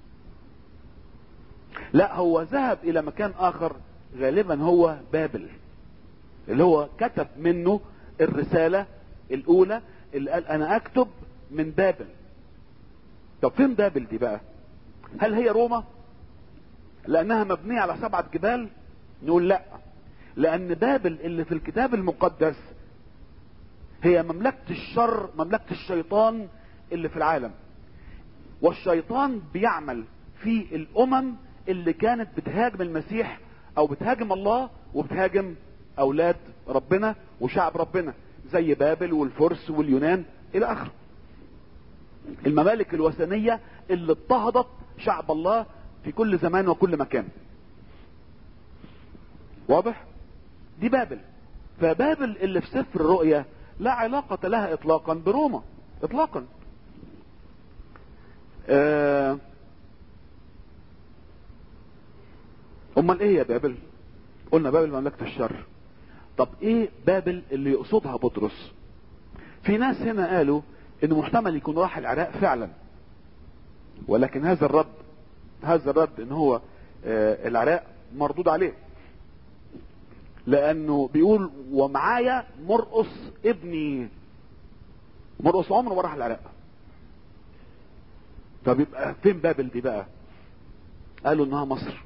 لا هو ذهب الى مكان اخر غالبا هو بابل اللي هو كتب منه الرسالة الاولى اللي قال انا اكتب من بابل طب فين بابل دي بقى هل هي روما لانها مبنية على سبعة جبال نقول لا لان بابل اللي في الكتاب المقدس هي مملكة الشر مملكة الشيطان اللي في العالم والشيطان بيعمل في الامم اللي كانت بتهاجم المسيح او بتهاجم الله وبتهاجم اولاد ربنا وشعب ربنا زي بابل والفرس واليونان الى اخره الممالك الوثنية اللي اضطهدت شعب الله في كل زمان وكل مكان واضح دي بابل فبابل اللي في سفر الرؤيا لا علاقة لها اطلاقا بروما اطلاقا آه، امال ايه يا بابل قلنا بابل مملكة الشر طب ايه بابل اللي يقصدها بطرس في ناس هنا قالوا انه محتمل يكون راح العراق فعلا ولكن هذا الرد هذا الرد ان هو آه، العراق مردود عليه لانه بيقول ومعايا مرقص ابني مرقص عمره ما راح العراق طب يبقى فين بابل دي بقى قالوا انها مصر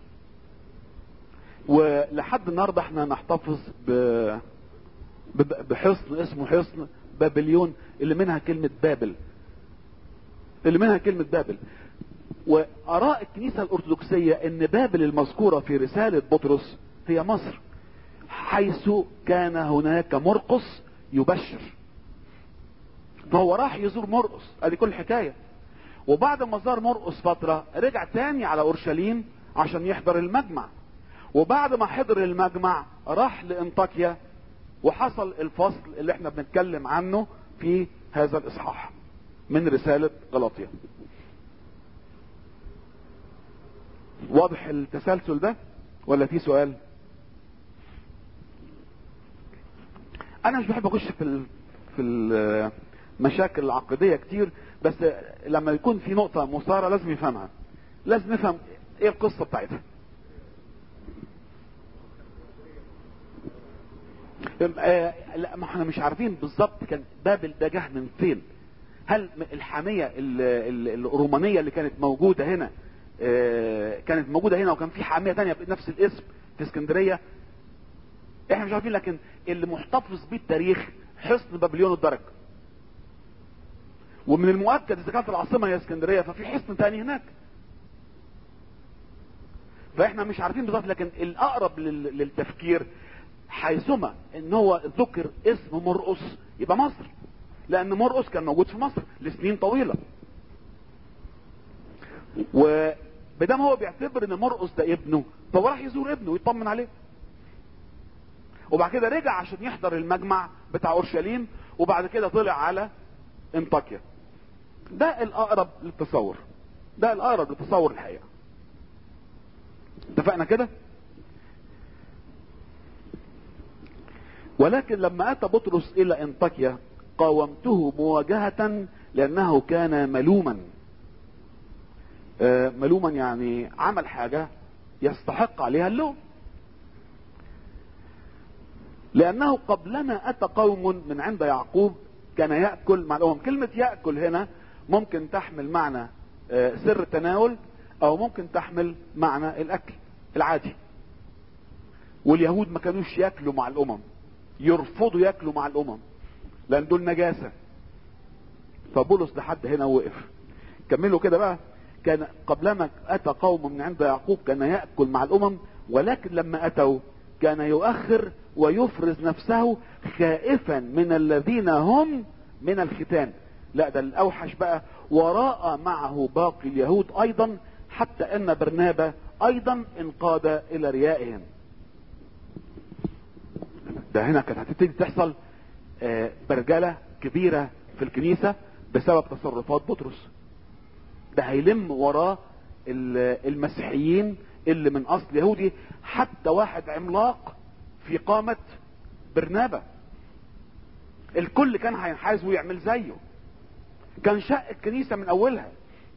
ولحد النهارده احنا نحتفظ ب ب- بحصن اسمه حصن بابليون اللي منها كلمة بابل اللي منها كلمة بابل وآراء الكنيسة الأرثوذكسية إن بابل المذكورة في رسالة بطرس هي مصر حيث كان هناك مرقس يبشر فهو راح يزور مرقس ادي كل الحكايه وبعد ما زار مرقس فتره رجع تاني على اورشليم عشان يحضر المجمع وبعد ما حضر المجمع راح لانطاكيا وحصل الفصل اللي احنا بنتكلم عنه في هذا الاصحاح من رساله غلاطيا واضح التسلسل ده ولا في سؤال انا مش بحب اخش في ال... في المشاكل العقديه كتير بس لما يكون في نقطه مثاره لازم يفهمها لازم نفهم ايه القصه بتاعتها آه، لا ما احنا مش عارفين بالظبط كان بابل ده جه من فين هل الحاميه ال- ال- الرومانيه اللي كانت موجوده هنا آه، كانت موجوده هنا وكان في حاميه تانية بنفس الاسم في اسكندريه احنا مش عارفين لكن اللي محتفظ بيه التاريخ حصن بابليون الدرج ومن المؤكد اذا كانت العاصمه هي اسكندريه ففي حصن تاني هناك فاحنا مش عارفين بالظبط لكن الاقرب لل- للتفكير حيثما ان هو ذكر اسم مرقس يبقى مصر لان مرقس كان موجود في مصر لسنين طويله وبدام هو بيعتبر ان مرقس ده ابنه فهو راح يزور ابنه ويطمن عليه وبعد كده رجع عشان يحضر المجمع بتاع اورشليم وبعد كده طلع على انطاكيا ده الاقرب للتصور ده الاقرب للتصور الحقيقه اتفقنا كده ولكن لما اتى بطرس الى انطاكيا قاومته مواجهة لانه كان ملوما آه، ملوما يعني عمل حاجة يستحق عليها اللوم لانه قبلما اتى قوم من عند يعقوب كان ياكل مع الامم كلمه ياكل هنا ممكن تحمل معنى آه، سر التناول او ممكن تحمل معنى الاكل العادي واليهود ما كانوش ياكلوا مع الامم يرفضوا ياكلوا مع الامم لان دول نجاسه فبولس لحد هنا وقف كملوا كده بقى كان قبلما اتى قوم من عند يعقوب كان ياكل مع الامم ولكن لما اتوا كان يؤخر ويفرز نفسه خائفا من الذين هم من الختان لا ده الاوحش بقى وراء معه باقي اليهود ايضا حتى ان برنابا ايضا انقاد الى ريائهم ده هنا كانت هتبتدي تحصل آه، برجله كبيره في الكنيسه بسبب تصرفات بطرس ده هيلم وراه ال- المسيحيين اللي من اصل يهودي حتى واحد عملاق في قامة برنابا الكل كان هينحاز ويعمل زيه كان شق الكنيسة من اولها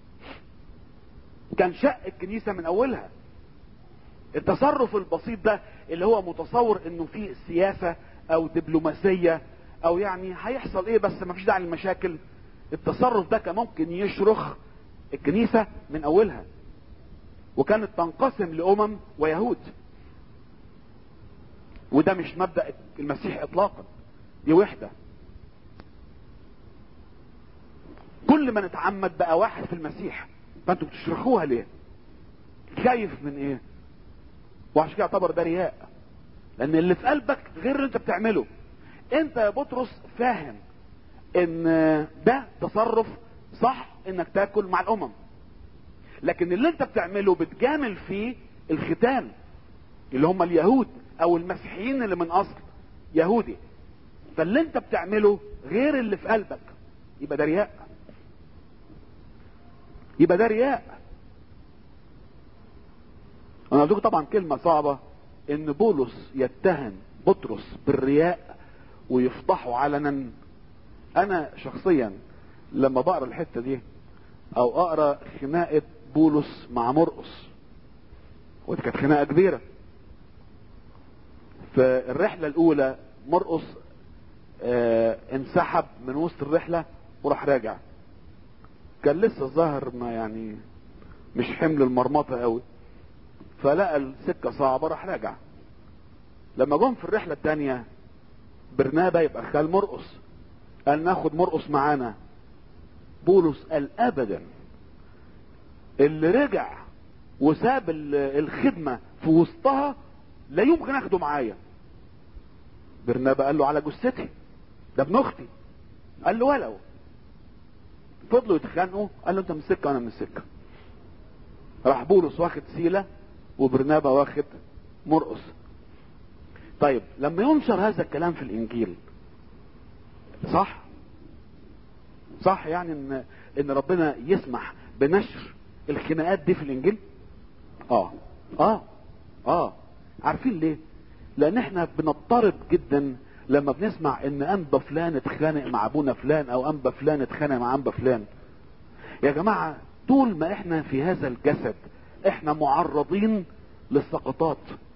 كان شق الكنيسة من اولها التصرف البسيط ده اللي هو متصور انه في سياسة او دبلوماسية او يعني هيحصل ايه بس مفيش داعي للمشاكل التصرف ده كان ممكن يشرخ الكنيسة من اولها وكانت تنقسم لامم ويهود وده مش مبدأ المسيح اطلاقا دي وحدة كل ما نتعمد بقى واحد في المسيح فانتوا بتشرخوها ليه خايف من ايه وعشان كده يعتبر ده رياء لان اللي في قلبك غير اللي انت بتعمله انت يا بطرس فاهم ان ده تصرف صح انك تاكل مع الامم لكن اللي انت بتعمله بتجامل فيه الختان اللي هم اليهود او المسيحيين اللي من اصل يهودي فاللي انت بتعمله غير اللي في قلبك يبقى ده رياء يبقى ده رياء انا قلت لكم طبعا كلمه صعبه ان بولس يتهم بطرس بالرياء ويفضحه علنا انا شخصيا لما بقرا الحته دي او اقرا خناقه بولس مع مرقس ودي كانت خناقه كبيره فالرحله الاولى مرقس آه انسحب من وسط الرحله وراح راجع كان لسه الظاهر ما يعني مش حمل المرمطه قوي فلقى السكه صعبه راح راجع لما جم في الرحله الثانيه برنابا يبقى خال مرقس قال ناخد مرقس معانا بولس قال ابدا اللي رجع وساب ال- الخدمه في وسطها لا يمكن اخده معايا برنابا قال له على جثتي ده ابن اختي قال له ولو فضلوا يتخانقوا قال له انت من السكه وانا من السكه راح بولس واخد سيله وبرنابا واخد مرقس طيب لما ينشر هذا الكلام في الانجيل صح صح يعني ان ان ربنا يسمح بنشر الخناقات دي في الانجيل اه اه اه عارفين ليه لان احنا بنضطرب جدا لما بنسمع ان انبا فلان اتخانق مع ابونا فلان او انبا فلان اتخانق مع انبا فلان يا جماعة طول ما احنا في هذا الجسد احنا معرضين للسقطات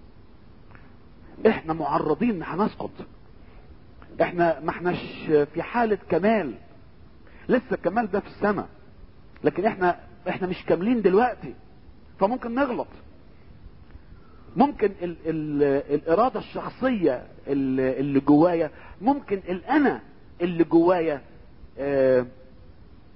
احنا معرضين هنسقط احنا ما احناش في حالة كمال لسه الكمال ده في السماء لكن احنا احنا مش كاملين دلوقتي فممكن نغلط ممكن ال ال الارادة الشخصية اللي اللي جوايا ممكن الانا اللي جوايا آه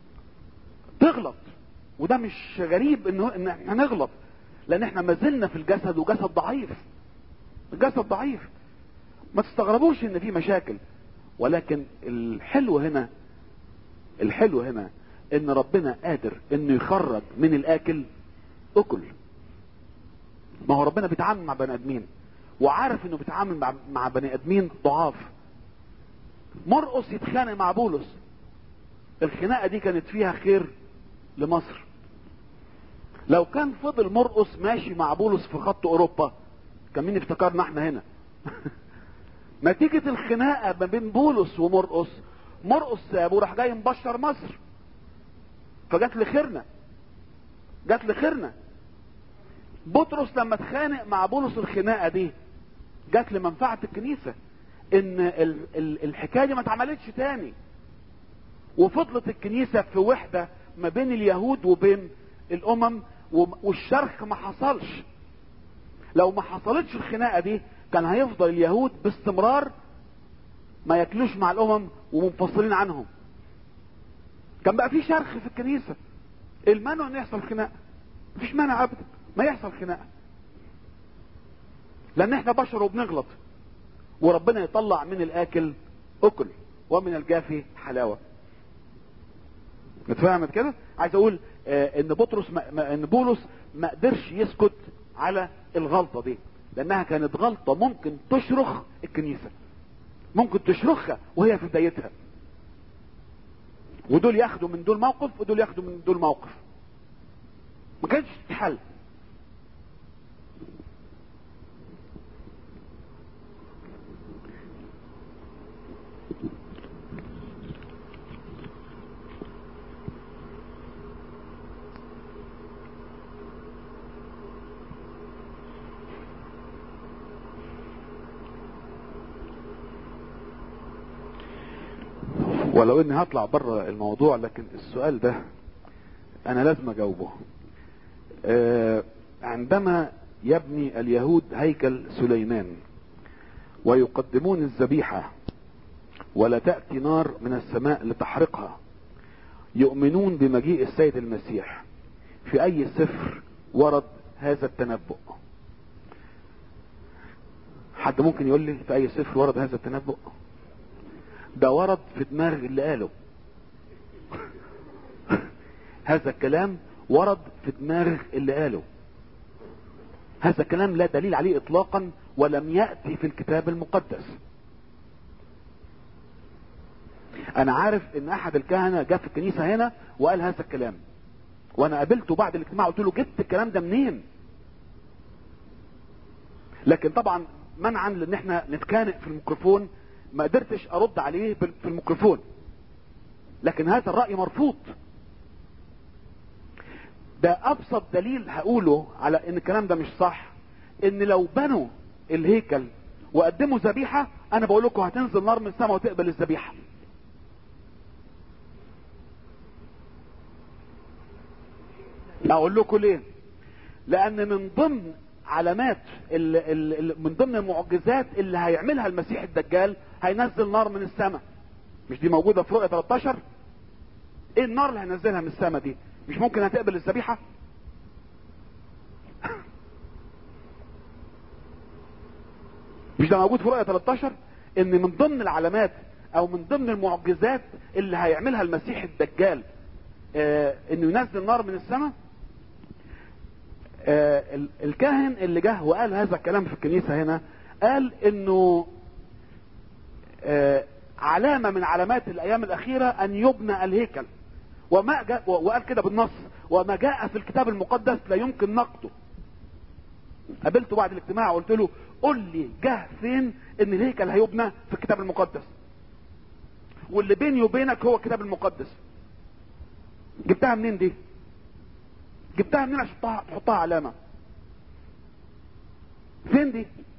تغلط وده مش غريب انه ان احنا نغلط لان احنا ما زلنا في الجسد وجسد ضعيف الجسد ضعيف ما تستغربوش ان في مشاكل ولكن الحلو هنا الحلو هنا ان ربنا قادر انه يخرج من الاكل اكل ما هو ربنا بيتعامل مع بني ادمين وعارف انه بيتعامل مع, مع بني ادمين ضعاف مرقص يتخانق مع بولس الخناقه دي كانت فيها خير لمصر لو كان فضل مرقص ماشي مع بولس في خط اوروبا كان مين افتكرنا احنا هنا نتيجة الخناقة ما بين بولس ومرقص مرقص سابه وراح جاي مبشر مصر فجات لخيرنا جات لخيرنا بطرس لما اتخانق مع بولس الخناقة دي جات لمنفعة الكنيسة ان ال ال الحكاية دي ما اتعملتش تاني وفضلت الكنيسة في وحدة ما بين اليهود وبين الامم والشرخ ما حصلش لو ما حصلتش الخناقة دي كان هيفضل اليهود باستمرار ما ياكلوش مع الامم ومنفصلين عنهم كان بقى في شرخ في الكنيسة المانع ان يحصل خناقة مفيش مانع ابدا ما يحصل خناقة لان احنا بشر وبنغلط وربنا يطلع من الاكل اكل ومن الجافي حلاوة اتفهمت كده عايز اقول آه ان بطرس ما ما ان بولس ما قدرش يسكت على الغلطة دي لانها كانت غلطة ممكن تشرخ الكنيسة ممكن تشرخها وهي في بدايتها ودول ياخدوا من دول موقف ودول ياخدوا من دول موقف ما كانش تتحل ولو اني هطلع بره الموضوع لكن السؤال ده انا لازم اجاوبه آه عندما يبني اليهود هيكل سليمان ويقدمون الذبيحة ولا تأتي نار من السماء لتحرقها يؤمنون بمجيء السيد المسيح في اي سفر ورد هذا التنبؤ حد ممكن يقول لي في اي سفر ورد هذا التنبؤ ده ورد في دماغ اللي قاله هذا الكلام ورد في دماغ اللي قاله هذا الكلام لا دليل عليه اطلاقا ولم يأتي في الكتاب المقدس انا عارف ان احد الكهنة جاء في الكنيسة هنا وقال هذا الكلام وانا قابلته بعد الاجتماع قلت له جبت الكلام ده منين لكن طبعا منعا لان احنا نتخانق في الميكروفون ما قدرتش ارد عليه في الميكروفون لكن هذا الرأي مرفوض ده ابسط دليل هقوله على ان الكلام ده مش صح ان لو بنوا الهيكل وقدموا ذبيحة انا بقول لكم هتنزل نار من السماء وتقبل الذبيحة اقول لكم ليه لان من ضمن علامات ال ال ال من ضمن المعجزات اللي هيعملها المسيح الدجال هينزل نار من السماء مش دي موجودة في رؤية 13 ايه النار اللي هينزلها من السماء دي مش ممكن هتقبل الذبيحة مش ده موجود في رؤية 13 ان من ضمن العلامات او من ضمن المعجزات اللي هيعملها المسيح الدجال آه انه ينزل نار من السماء آه الكاهن اللي جه وقال هذا الكلام في الكنيسة هنا قال انه آه علامة من علامات الايام الاخيرة ان يبنى الهيكل وما جاء وقال كده بالنص وما جاء في الكتاب المقدس لا يمكن نقده قابلته بعد الاجتماع قلت له قل لي جه فين ان الهيكل هيبنى في الكتاب المقدس واللي بيني وبينك هو الكتاب المقدس جبتها منين دي جبتها منين عشان تحطها علامة فين دي